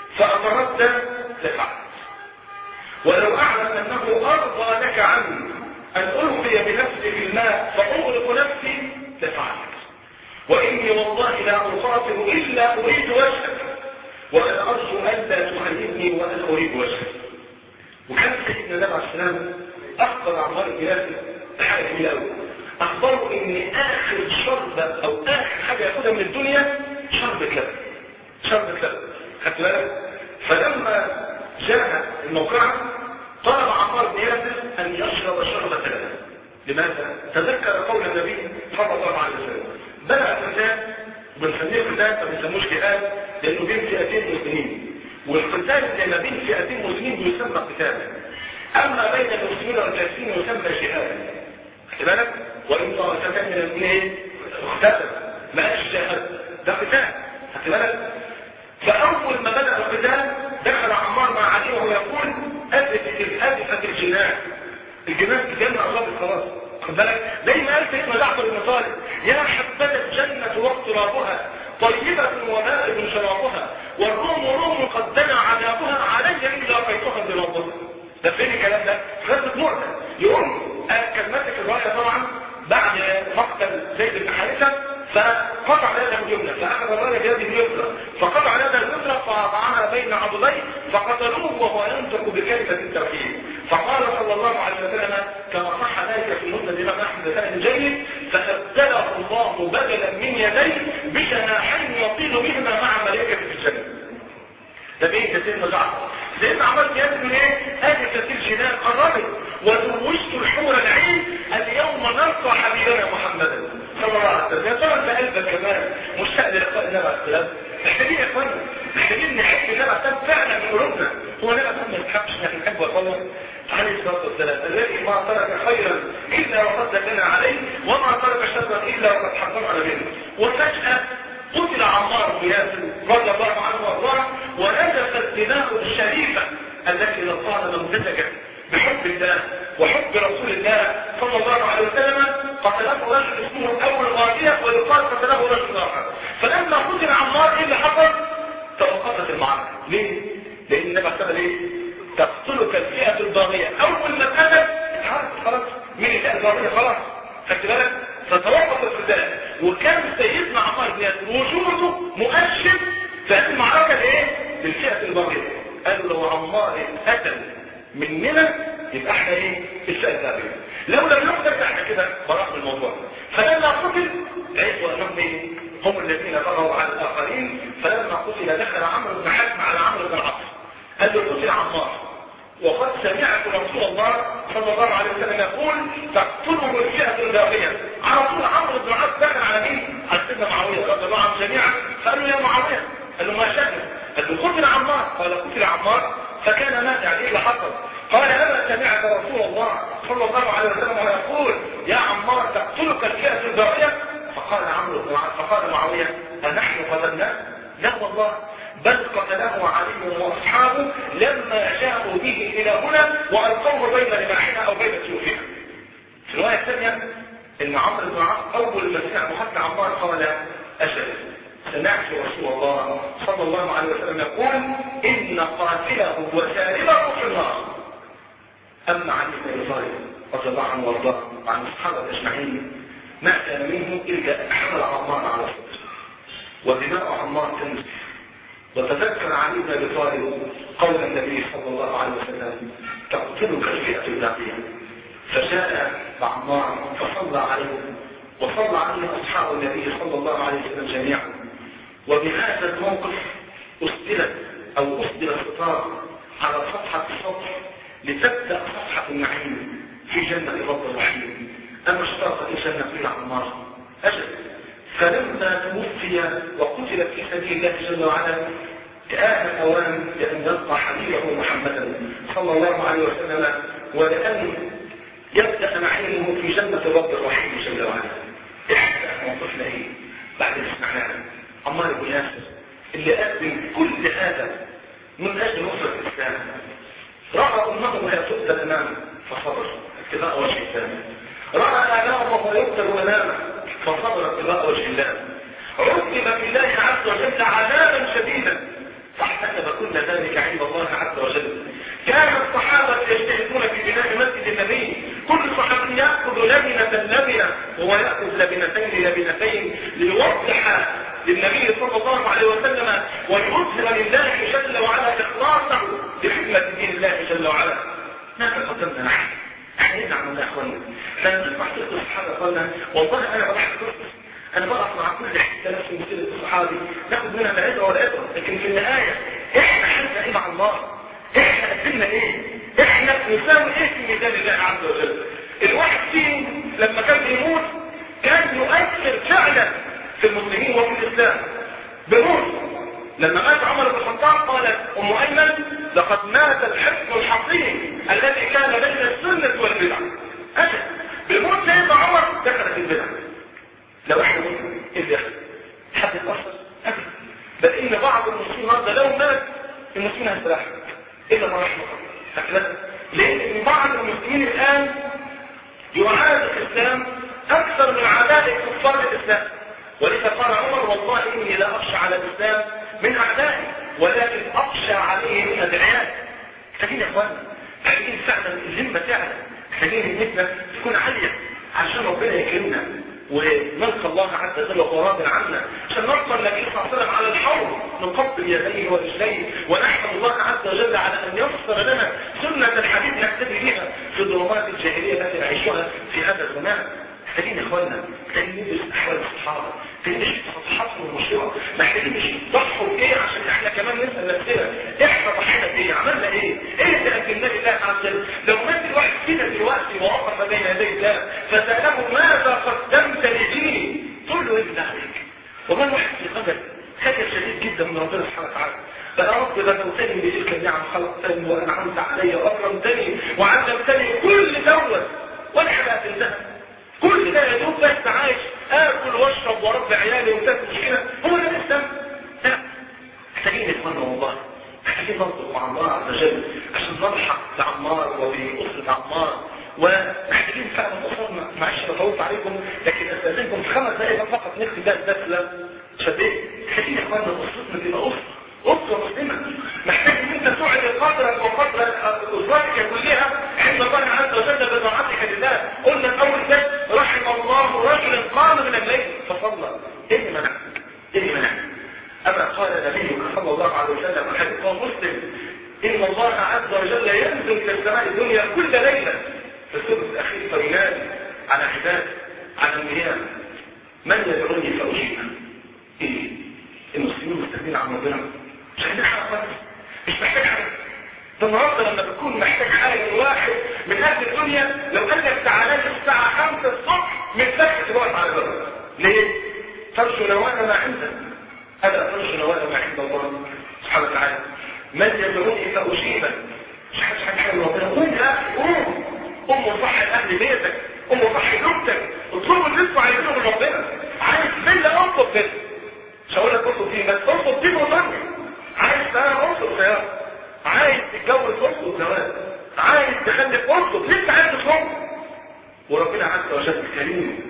فامرت لفعلت. ولو اعلم انه ارضى لك عني أن ألقي بنفسي في الماء فأغرق نفسي لفعلت وإني والله لا أقاتل إلا أريد وجهك وأنا أرجو ألا تخلفني وأنا أريد وجهك وكان سيدنا النبي عليه السلام أخبر عمار بن ياسر بحاجة جميلة أوي أخبره إن آخر شربة أو آخر حاجة ياخدها من الدنيا شربة لبن شربة لبن خدت بالك فلما جاء الموقعة طلب عمار بن ياسر ان يشرب شربة لبن لماذا؟ تذكر قول النبي صلى الله عليه وسلم بلغ الفتاة بنسميه قتال ما بنسموش جهاد لانه بين فئتين مسلمين والقتال اللي ما بين فئتين مسلمين بيسمى قتالا اما بين المسلمين والكافرين يسمى جهادا خد بالك وان طائفتان من المؤمنين اختتلوا ما قالش جهاد ده قتال خد بالك فاول ما بدا القتال دخل عمار مع علي وهو يقول ازفت ازفت الجنان الجنان الجنه قربت خلاص خد بالك زي ما قال سيدنا جعفر بن طالب يا حبذا الجنه واقترابها طيبة وبارد شرابها والروم روم قد دنا عذابها علي إن لاقيتها بربها ده فين الكلام ده؟ غزة مؤتة يقوم كان ماسك الراية طبعا بعد مقتل زيد بن حارثة فقطع يده اليمنى فأخذ الراية بيده اليسرى فقطع يده اليسرى فوضعها بين عضديه فقتلوه وهو ينطق بكلمة التوحيد فقال صلى الله عليه وسلم كما صح ذلك في مسند الإمام أحمد بسند جيد فأبدله الله بدلا من يديه بجناحين يطيل بهما مع ملائكة في الجنة ده بيه ده سيدنا جعفر سيدنا عمال يد من ايه آلفة الجنان قربت وزوجت الحور العين اليوم نلقى حبيبنا محمدا صلى الله عليه وسلم يا ترى انت قلبك كمان مشتاق للقاء النبي عليه السلام محتاجين يا اخوانا محتاجين نحب النبي عليه السلام فعلا من قلوبنا هو النبي عليه السلام ما يستحقش ان نحبه وصلى عليه الصلاه والسلام الذي ما ترك خيرا الا وقد دلنا عليه وما ترك شرا الا وقد حرمنا منه وفجاه قتل عمار بن ياسر رضي الله عنه وارضاه ونزفت دماغه الشريفه التي لو قال ممتزجه بحب الله وحب رسول الله صلى الله عليه وسلم قتله رجل اسمه الاول غاديه ويقال قتله رجل اخر فلما قتل عمار ايه اللي حصل؟ توقفت المعركه ليه؟ لان النبي قال ايه؟ تقتلك الفئه الباغيه اول ما اتقتل اتعرف خلاص مين الفئه الباغيه خلاص خدت بالك؟ فتوقف القتال وكان سيدنا عمار بن ياسر وجوده مؤشر في هذه المعركه لايه؟ للفئه الباغيه قال له عمار اتقتل مننا يبقى احنا ايه الفئه الباغيه لو لم يقتل احنا كده براء من الموضوع فلما قتل عرفوا انهم ايه؟ هم الذين بغوا على الاخرين فلما قتل دخل عمرو بن حزم على عمرو بن العاص قال له قتل عمار وقد سمعت رسول الله صلى الله عليه وسلم يقول تقتله الفئة الباغية على طول عمرو بن العاص دخل على مين؟ على سيدنا معاوية رضي الله عنهم جميعا فقال له يا معاوية قال له ما شأنه؟ قال له قتل عمار قال قتل عمار فكان مات يعني ايه اللي حصل؟ قال اما سمعت رسول الله صلى الله عليه وسلم ويقول يا عمار تقتلك الفئة الباغية فقال عمرو بن العاص فقال معاوية أنحن قتلناه؟ لا والله بل قتله علي واصحابه لما جاءوا به الى هنا والقوه بين رماحنا او بين سيوفنا. في الروايه الثانيه ان عمرو بن العاص اول ما سمع محمد عمار قال اجل سمعت رسول الله صلى الله عليه وسلم يقول ان قاتله وسالبه في النار. اما علي بن ابي طالب رضي الله عنه وارضاه وعن الصحابه اجمعين ما كان منه الا ان حمل عمار على صدره ودماء عمار تنزل وتذكر علي بن ابي طالب قول النبي صلى الله عليه وسلم تقتلك الفئه الباقيه فجاء عمار فصلى عليه وصلى عليه اصحاب النبي صلى الله عليه وسلم جميعا وبهذا الموقف اسدلت او اسدل الستار على صفحه السطح لتبدا صفحه النعيم في جنه الرب الرحيم اما اشتاقت الجنه الى عمار اجل فلما توفي وقتل في سبيل الله جل وعلا كآن الأوان لأن يلقى حبيبه محمدا صلى الله عليه وسلم ولأن يبدأ نعيمه في جنة الرب الرحيم جل وعلا احنا موقفنا ايه بعد اللي سمعناه عمار بن ياسر اللي قدم كل هذا من أجل نصرة الإسلام رأى أمه وهي تقتل أمامه فصبر اتباع وجه الله رأى آلامه وهو يقتل أمامه فصبر اتباع وجه الله عذب بالله عز وجل عذابا شديدا فاحتسب كل ذلك عند الله عز وجل كان الصحابة يجتهدون في بناء مسجد النبي كل صحابي يأخذ لبنة لبنة وهو يأخذ لبنتين لبنتين ليوضح للنبي صلى الله عليه وسلم ويظهر لله جل وعلا إخلاصه لخدمة دين الله جل وعلا ماذا قدمنا نحن؟ احنا ايه نعمل يا اخوانا؟ لما نسمع قصة الصحابة قلنا والله انا بضحك قصة انا بقف مع كل حته نفس مثل الصحابي ناخد منها العبره والعبره لكن في النهايه احنا حالنا ايه مع الله احنا قدمنا ايه احنا نساوي ايه في ميزان الله عز وجل الواحد فيهم لما كان بيموت كان يؤثر فعلا في المسلمين وفي الاسلام بموت لما مات عمر بن الخطاب قالت ام ايمن لقد مات الحكم الحصين الذي كان بين السنه والبدع اسد بموت سيدنا عمر دخلت البدع لو احنا مسلمين ايه اللي يحصل؟ حد يتاثر؟ ابدا بل ان بعض المسلمين النهارده لو مات المسلمين هيستراحوا الا ما رحمه الله لان بعض المسلمين الان يعاد الاسلام اكثر من عداء كفار الاسلام ولذا قال عمر والله اني لا اخشى على الاسلام من اعدائي ولكن اخشى عليه من ادعيائي محتاجين يا اخوانا محتاجين فعلا الهمه فعلا محتاجين همتنا تكون عاليه عشان ربنا يكرمنا ونلقى الله عز وجل وهو راض عنا عشان نلقى النبي صلى الله عليه وسلم على الحوض نقبل يديه ورجليه ونحمد الله عز وجل على ان يسر لنا سنه الحبيب نهتدي بها في ظلمات الجاهليه التي نعيشها في هذا الزمان محتاجين يا اخوانا محتاجين ندرس احوال الصحابه محتاجين نشوف صفحاتهم المشهوره محتاجين نشوف ضحوا بايه عشان احنا كمان نسال نفسنا احنا ضحينا بايه عملنا ايه ايه اللي قدمناه لله عز وجل لو مات الواحد فينا دلوقتي ووقف بين يدي الله فساله ماذا قدمت لديني تقول له ايه بالله عليك والله الواحد في قدر خجل شديد جدا من ربنا سبحانه وتعالى فيا رب غدوتني بتلك النعم خلقتني وانعمت علي واكرمتني وعلمتني كل دوت ولا حاجه تنتهي كل ده يا دوب بس عايش اكل واشرب واربي عيالي وتاكل مشكله هو ده الاسلام لا محتاجين اخوانا والله محتاجين ننطق مع الله عز وجل عشان نضحك بعمار وباسره عمار ومحتاجين فعلا اخوانا معلش بطولت عليكم لكن استاذنكم في خمس دقائق فقط نختم بقى الدرس ده شباب محتاجين يا اخوانا اسرتنا تبقى اسره اسره مسلمه محتاج ان انت تعلي قدرك وقدر اسرتك كلها عند الله عز وجل بطاعتك لله قلنا في اول بيت رحم الله رجلا قام من الليل فصلى ايه اللي منعك؟ ايه اللي منعك؟ اما قال نبيك صلى الله عليه وسلم حديث مسلم ان الله عز وجل ينزل الى السماء الدنيا كل ليله في الثلث الاخير فينادي على عباده على النيام من يدعوني فاجيبه ايه المسلمين مستغنين عن ربنا مش عايزين حاجه خالص مش محتاج حاجه ده النهارده لما بتكون محتاج حاجه من واحد من اهل الدنيا لو قال لك تعالى لي الساعه 5 الصبح من سكت الوقت على الباب ليه؟ ترجو نوال ما عندك هذا ترجو نوال ما عند الله سبحانه وتعالى من يدعوني فاجيبه مش حاجه حاجه حلوه ربنا قوم يا اخي قوم قوم وصحي اهل بيتك قوم وصحي زوجتك اطلبوا اللي انتوا عايزينه من ربنا عايز فيلا اطلب فيلا مش هقول لك اطلب دي بس اطلب دي وطني عايز سيارة اطلب سيارة عايز تتجوز اطلب زواج عايز تخلف اطلب لسه عايز تطلب وربنا عز وجل كريم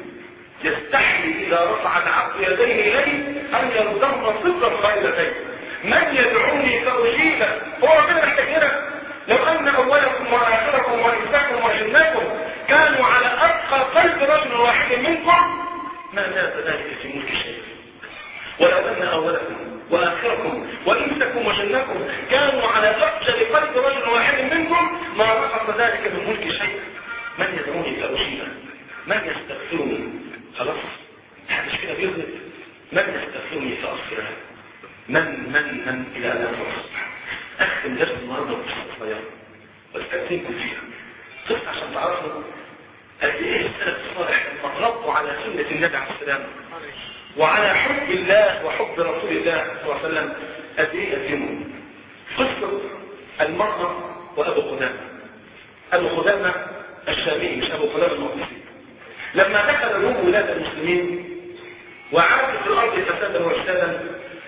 يستحي اذا رفع العبد يديه اليه ان يردهما صفرا خائلتين من يدعوني فاجيبه هو ربنا محتاجنا لو ان اولكم واخركم وانساكم وجناكم كانوا على اتقى قلب رجل واحد منكم ما زاد ذلك في ملك شيء ولو أن أولكم وآخركم وإنسكم وجنكم كانوا على أفجر قلب رجل واحد منكم ما نقص ذلك من ملك شيء من يدعوني فأجيبه من يستغفرني خلاص محدش كده بيغلط من يستغفرني فأغفر له من من من إلى أن أصبح أختم درس النهارده بقصة صغيرة واستأذنكم فيها قصة عشان تعرفوا قد إيه السلف الصالح لما ربوا على سنة النبي عليه السلام وعلى حب الله وحب رسول الله صلى الله عليه وسلم قد ايه قدموا قصه المرأة وابو قدامه ابو قدامه الشامي مش ابو قدامه المقدسي لما دخل الروم ولاد المسلمين وعادت في الارض فسادا وافسادا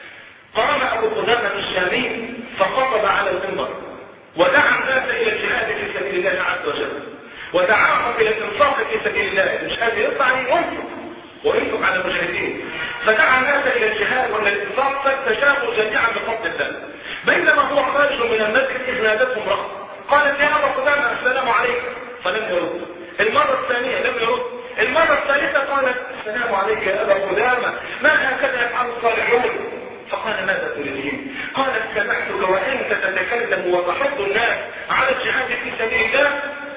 قام ابو قدامه الشامي فخطب على المنبر ودعا الناس الى الجهاد في سبيل الله عز وجل ودعاهم الى الانفاق في سبيل الله مش قادر يطلع ينفق وينفق على المجاهدين فدعا الناس الى الجهاد والى الانفاق فاستجابوا جميعا بفضل الله بينما هو خارج من المسجد اذ نادته امراه قالت يا ابا قدامه السلام عليكم فلم يرد المره الثانيه لم يرد المره الثالثه قالت السلام عليك يا ابا قدامه ما هكذا يفعل الصالحون فقال ماذا تريدين قالت سمعتك وانت تتكلم وتحض الناس على الجهاد في سبيل الله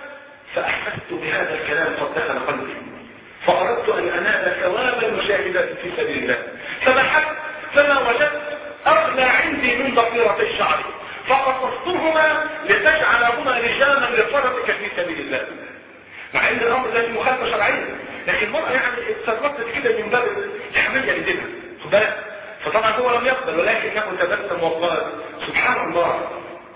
فاحسست بهذا الكلام قد دخل قلبي فأردت أن أنال ثواب المشاهدات في سبيل الله فبحثت فما وجدت أغلى عندي من ضفيرة الشعر فقصصتهما لتجعلهما لجاما لفرطك في سبيل الله مع ان الامر ليس مخالفه شرعيه لكن المرأة يعني اتصرفت كده من باب الحمية لدينها خد بالك فطبعا هو لم يقبل ولكنه تبسم وقال سبحان الله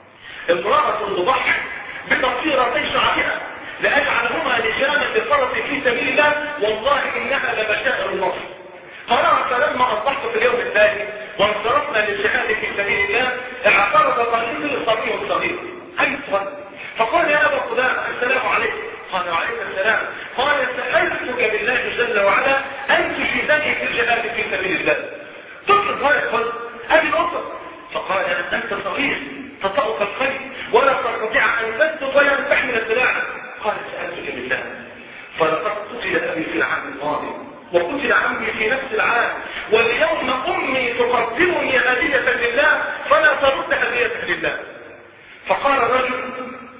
امرأة تضحي بتصيرتي شعبها لأجعلهما لجامة الفرس في سبيل الله والله إنها لبشائر النصر قال فلما أصبحت في اليوم الثاني وانصرفنا للجهاد في سبيل الله اعترض قليل الصبي الصغير أيضا فقال يا أبا قدامة السلام عليكم قال وعليكم السلام قال سألتك بالله جل وعلا أن تجيزني في الجهاد في سبيل الله تطلب هذا القلب أبي الأسر فقال أنت صغير تطأك الخير ولا تستطيع أن تسلك ولا أن تحمل السلاح قال سألتك بالله فلقد قتل أبي في العام الماضي وقتل عمي في نفس العام واليوم أمي تقدمني هدية لله فلا ترد هدية لله فقال الرجل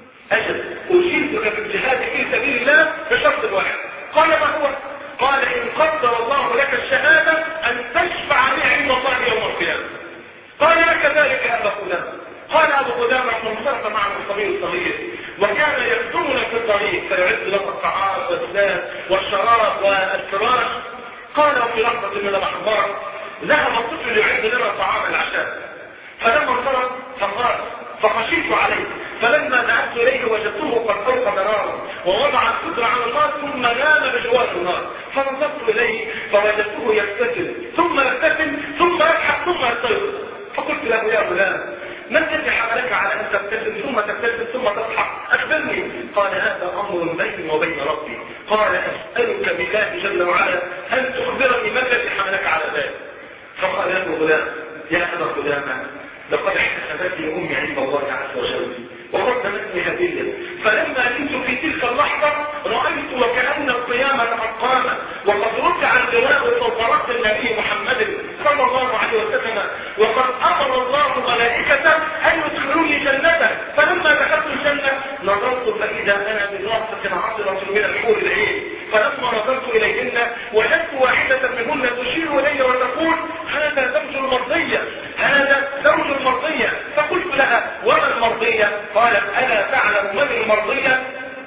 أجل أجيبك في الجهاد في سبيل الله بشرط واحد قال ما هو قال إن قدر الله لك الشهادة أن تشفع لي عند الله يوم القيامة قال لك ذلك يا أبا قدامة قال أبو قدامة انصرف معنا الصغير الصغير وكان يخدمنا في الطريق فيعد لنا الطعام والزاد والشراب والفراش قال في لحظة من الأحبار ذهب الطفل يعد لنا طعام العشاء فلما انصرف فقال فخشيت عليه فلما ذهبت إليه وجدته قد أوقد نارا ووضع القدر على النار ثم نام بجوار النار فنظرت إليه فوجدته يغتسل ثم يغتسل ثم يضحك ثم يستيقظ فقلت له يا غلام ما الذي حملك على أن تبتسم ثم تبتسم ثم تضحك أخبرني قال هذا أمر بيني وبين ربي قال أسألك بالله جل وعلا أن تخبرني ما الذي حملك على ذلك فقال له غلام يا أبا قدامى لقد احتسبتني أمي عند الله عز وجل وقدمتني هدية فلما كنت في تلك اللحظة رأيت وكأن القيامة قد قامت وقد رفع اللواء فوق رأس النبي محمد صلى الله عليه وسلم وقد أمر الله ملائكته أن يدخلوني جنته فلما دخلت الجنة نظرت فإذا أنا بناصة عطرة من الحور العين فلما نظرت إليهن وجدت واحدة منهن تشير إلي وتقول هذا زوج المرضية هذا زوج المرضية فقلت لها وما المرضية قالت ألا تعلم من المرضية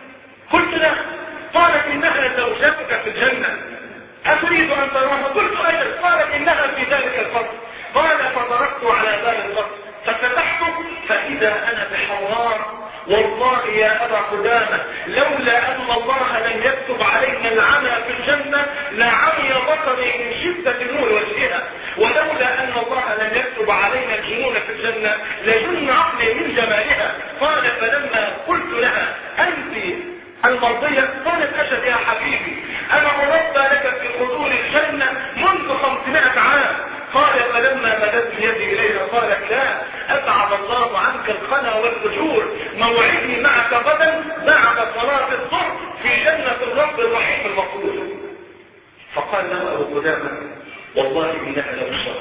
قلت لها قالت إنها زوجتك في الجنة أتريد أن تراها قلت أجل قالت إنها في ذلك الفصل قال فضربت على باب الفصل ففتحته فإذا أنا بحرار والله يا أبا قدامة لولا أن الله لم يكتب علينا العمى في الجنة لعمي بصري من شدة نور وجهها ولولا أن الله لم يكتب علينا الجنون في الجنة لجن عقلي من جمالها قال فلما قلت لها أنت المرضية قالت أشد يا حبيبي أنا مربى لك في حضور الجنة منذ خمسمائة عام قال فلما مددت يدي إليها قالت لا أبعد الله عنك الخنا والفجور موعدي معك غدا بعد صلاة الظهر في جنة الرب الرحيم المقبول فقال له أبو قدامة والله إنها لبشرى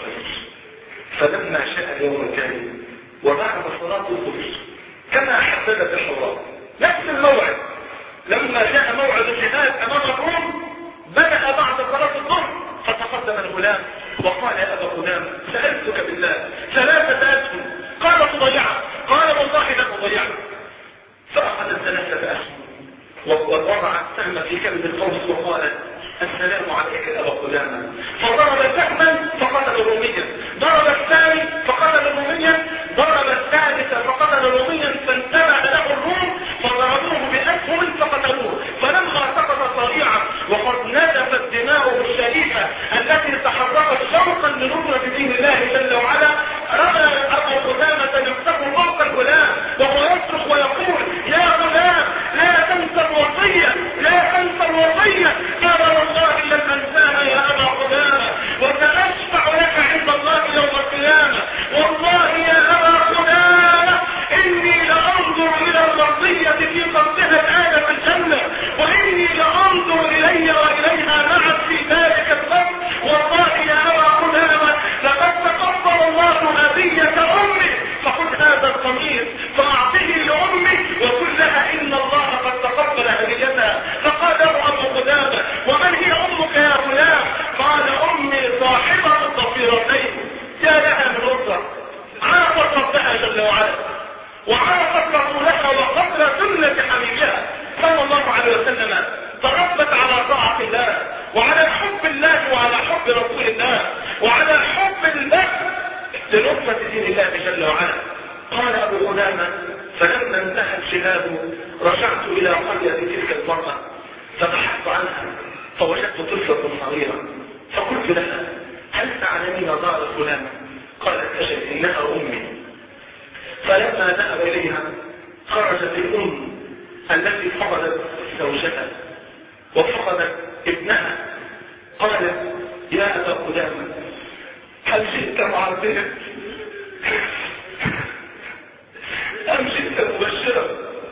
فلما شاء اليوم الثاني وبعد صلاة الظهر كما حددت الحرام نفس الموعد لما جاء موعد الجهاد أمام الروم بدأ بعد صلاة الظهر فتقدم الغلام وقال يا أبا غلام سألتك بالله ثلاثة أسهم قال تضيعها قال والله لا تضيعها فأخذ الثلاثة أسهم ووضع السهم في كبد القوس وقال السلام عليك يا أبا قدامة فضرب سهما فقتل روميا ضرب الثاني فقتل روميا ضرب الثالث فقتل روميا فانتبه له الروم فضربوه بأسهم فقتلوه فلما سقط صريعا وقد نزفت دماؤه الشريفة التي تحركت شوقا لنصرة دين الله جل وعلا رأى أبو قدامة نفسه فوق الغلام وهو يصرخ ويقول يا غلام لا تنسى الوصية لا تنسى الوصية قال والله لن انساها يا ابا قدامة وسأشفع لك عند الله يوم القيامة والله يا ابا قدامة اني لانظر الى المرضية في قصدها الآن في الجنة واني لانظر الي واليها معا في ذلك القصد والله يا ابا قدامة لقد تقبل الله هدية امي فخذ هذا القميص فاعطه لامي وقل لها ان الله قد تقبل هديتها فقال له ابو قدامة ومن هي امك يا غلام قال امي صاحبة الضفيرتين يا لها من رضا عرفت ربها جل وعلا وعرفت رسولها وقبل سنة حبيبها صلى الله عليه وسلم تربت على طاعة الله وعلى حب الله وعلى حب رسول الله وعلى حب الله لنصرة دين الله جل وعلا قال أبو غلامة فلما انتهى الشهاب رجعت إلى قرية تلك المرأة فبحثت عنها فوجدت طفلة صغيرة فقلت لها هل تعلمين دار فلانة قالت أجل إنها أمي فلما ذهب إليها خرجت الأم التي فقدت زوجها وفقدت ابنها قالت يا أبا قدامة هل جئت معذبا أم جئت مبشرا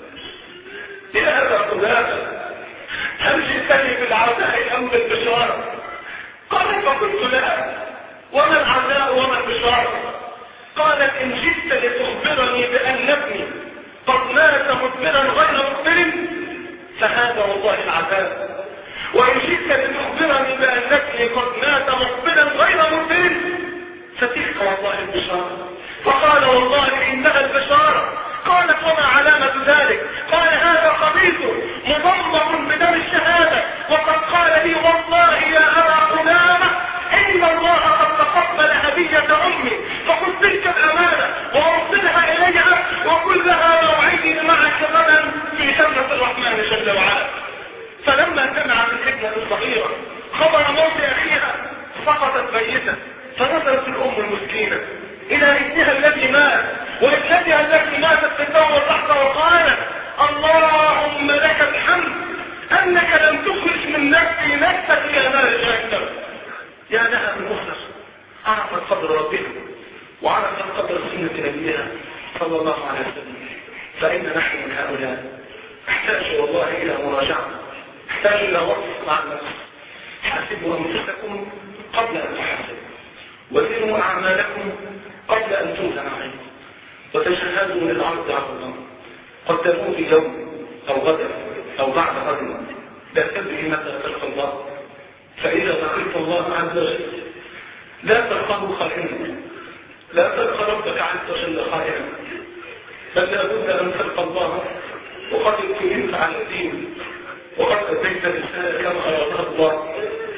يا أبا قدامة هل جئتني بالعزاء أم بالبشارة قال فقلت لها وما العزاء وما البشارة قالت إن جئت لتخبرني بأن ابني قد مات مدبرا غير مقبل فهذا والله العذاب وإن جئت لتخبرني بأن ابني قد مات مقبلا غير مقبل فتلك والله البشارة فقال والله إنها البشارة قالت وما علامة ذلك قال هذا قميص مضمر بدم الشهادة وقد قال لي والله يا أبا قدامة إن الله قد تقبل هدية أمي فخذ تلك الأمانة وأرسلها إليها وقل لها موعدي معك غدا في جنة الرحمن جل وعلا فلما سمعت الابنة الصغيرة خبر موت أخيها سقطت ميتة فنظرت الأم المسكينة إلى ابنها الذي مات وابنتها التي ماتت في الدور تحت وقالت اللهم لك الحمد أنك لم تخرج من نفسي نفسك إلى نار جهنم يا لها من مخلص عرفت قدر ربها وعرفت قدر سنة نبيها صلى الله عليه وسلم فإن نحن من هؤلاء نحتاج والله إلى مراجعة نحتاج إلى وقف مع النفس حاسبوا أنفسكم قبل أن تحاسبوا وزنوا أعمالكم قبل أن توزن عليكم وتجهزوا للعرض على الله قدموه بيوم أو غدا أو بعد غد لا تدري متى تلقى الله فإذا لقيت الله عز وجل لا تلقاه خائنا لا تلقى ربك عز وجل خائنا بل لابد أن تلقى الله وقد ابتليت على الدين وقد أتيت رسالة كما أرادها الله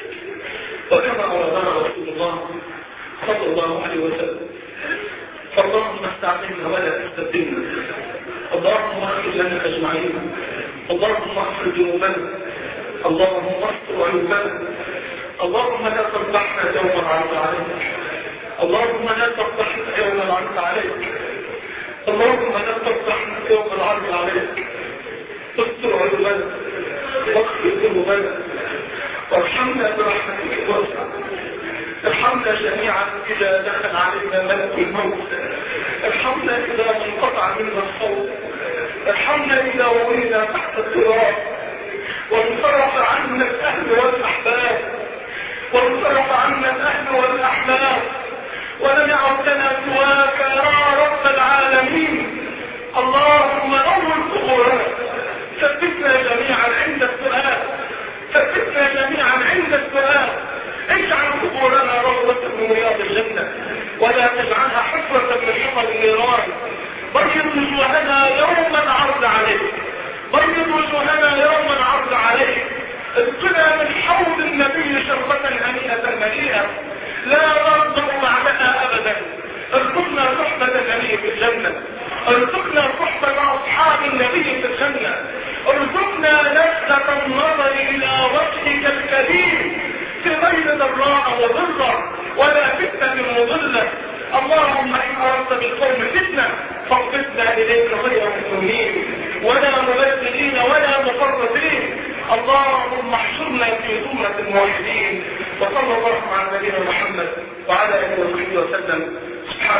وكما أرادها رسول الله صلى الله عليه وسلم فاللهم استعملنا ولا تستبدلنا اللهم اغفر لنا اجمعين اللهم اغفر ذنوبنا اللهم استر عيوبنا اللهم لا تفضحنا يوم العرض عليك اللهم لا تفضحنا يوم العرض عليك اللهم لا تفضحنا يوم العرض عليك استر عيوبنا واغفر ذنوبنا وارحمنا برحمتك الواسعه ارحمنا جميعا إذا دخل علينا ملك الموت ارحمنا إذا انقطع منا الصوت ارحمنا إذا ولينا تحت التراب وانصرف عنا الأهل والأحباب وانصرف عنا الأهل والأحباب ولم يعد لنا سواك يا رب العالمين اللهم نور قبورنا ثبتنا جميعا عند السؤال ثبتنا جميعا عند السؤال اجعل قبورنا روضة من رياض الجنة ولا تجعلها حفرة من حفر النيران بيض وجوهنا يوم العرض عليك بيض وجوهنا يوم العرض عليك اسقنا من حوض النبي شربة هنيئة مليئة لا نرضى بعدها ابدا ارزقنا صحبة النبي في الجنة ارزقنا صحبة اصحاب النبي في الجنة ارزقنا لذة النظر الى وجهك الكريم في غير ضراء وضرة ولا فتنة مضلة اللهم إن أردت بالقوم فتنة فاقبضنا إليك غير مسلمين ولا مبدلين ولا مفرطين اللهم احشرنا في زمرة الموحدين وصلى الله على نبينا محمد وعلى آله وصحبه وسلم سبحان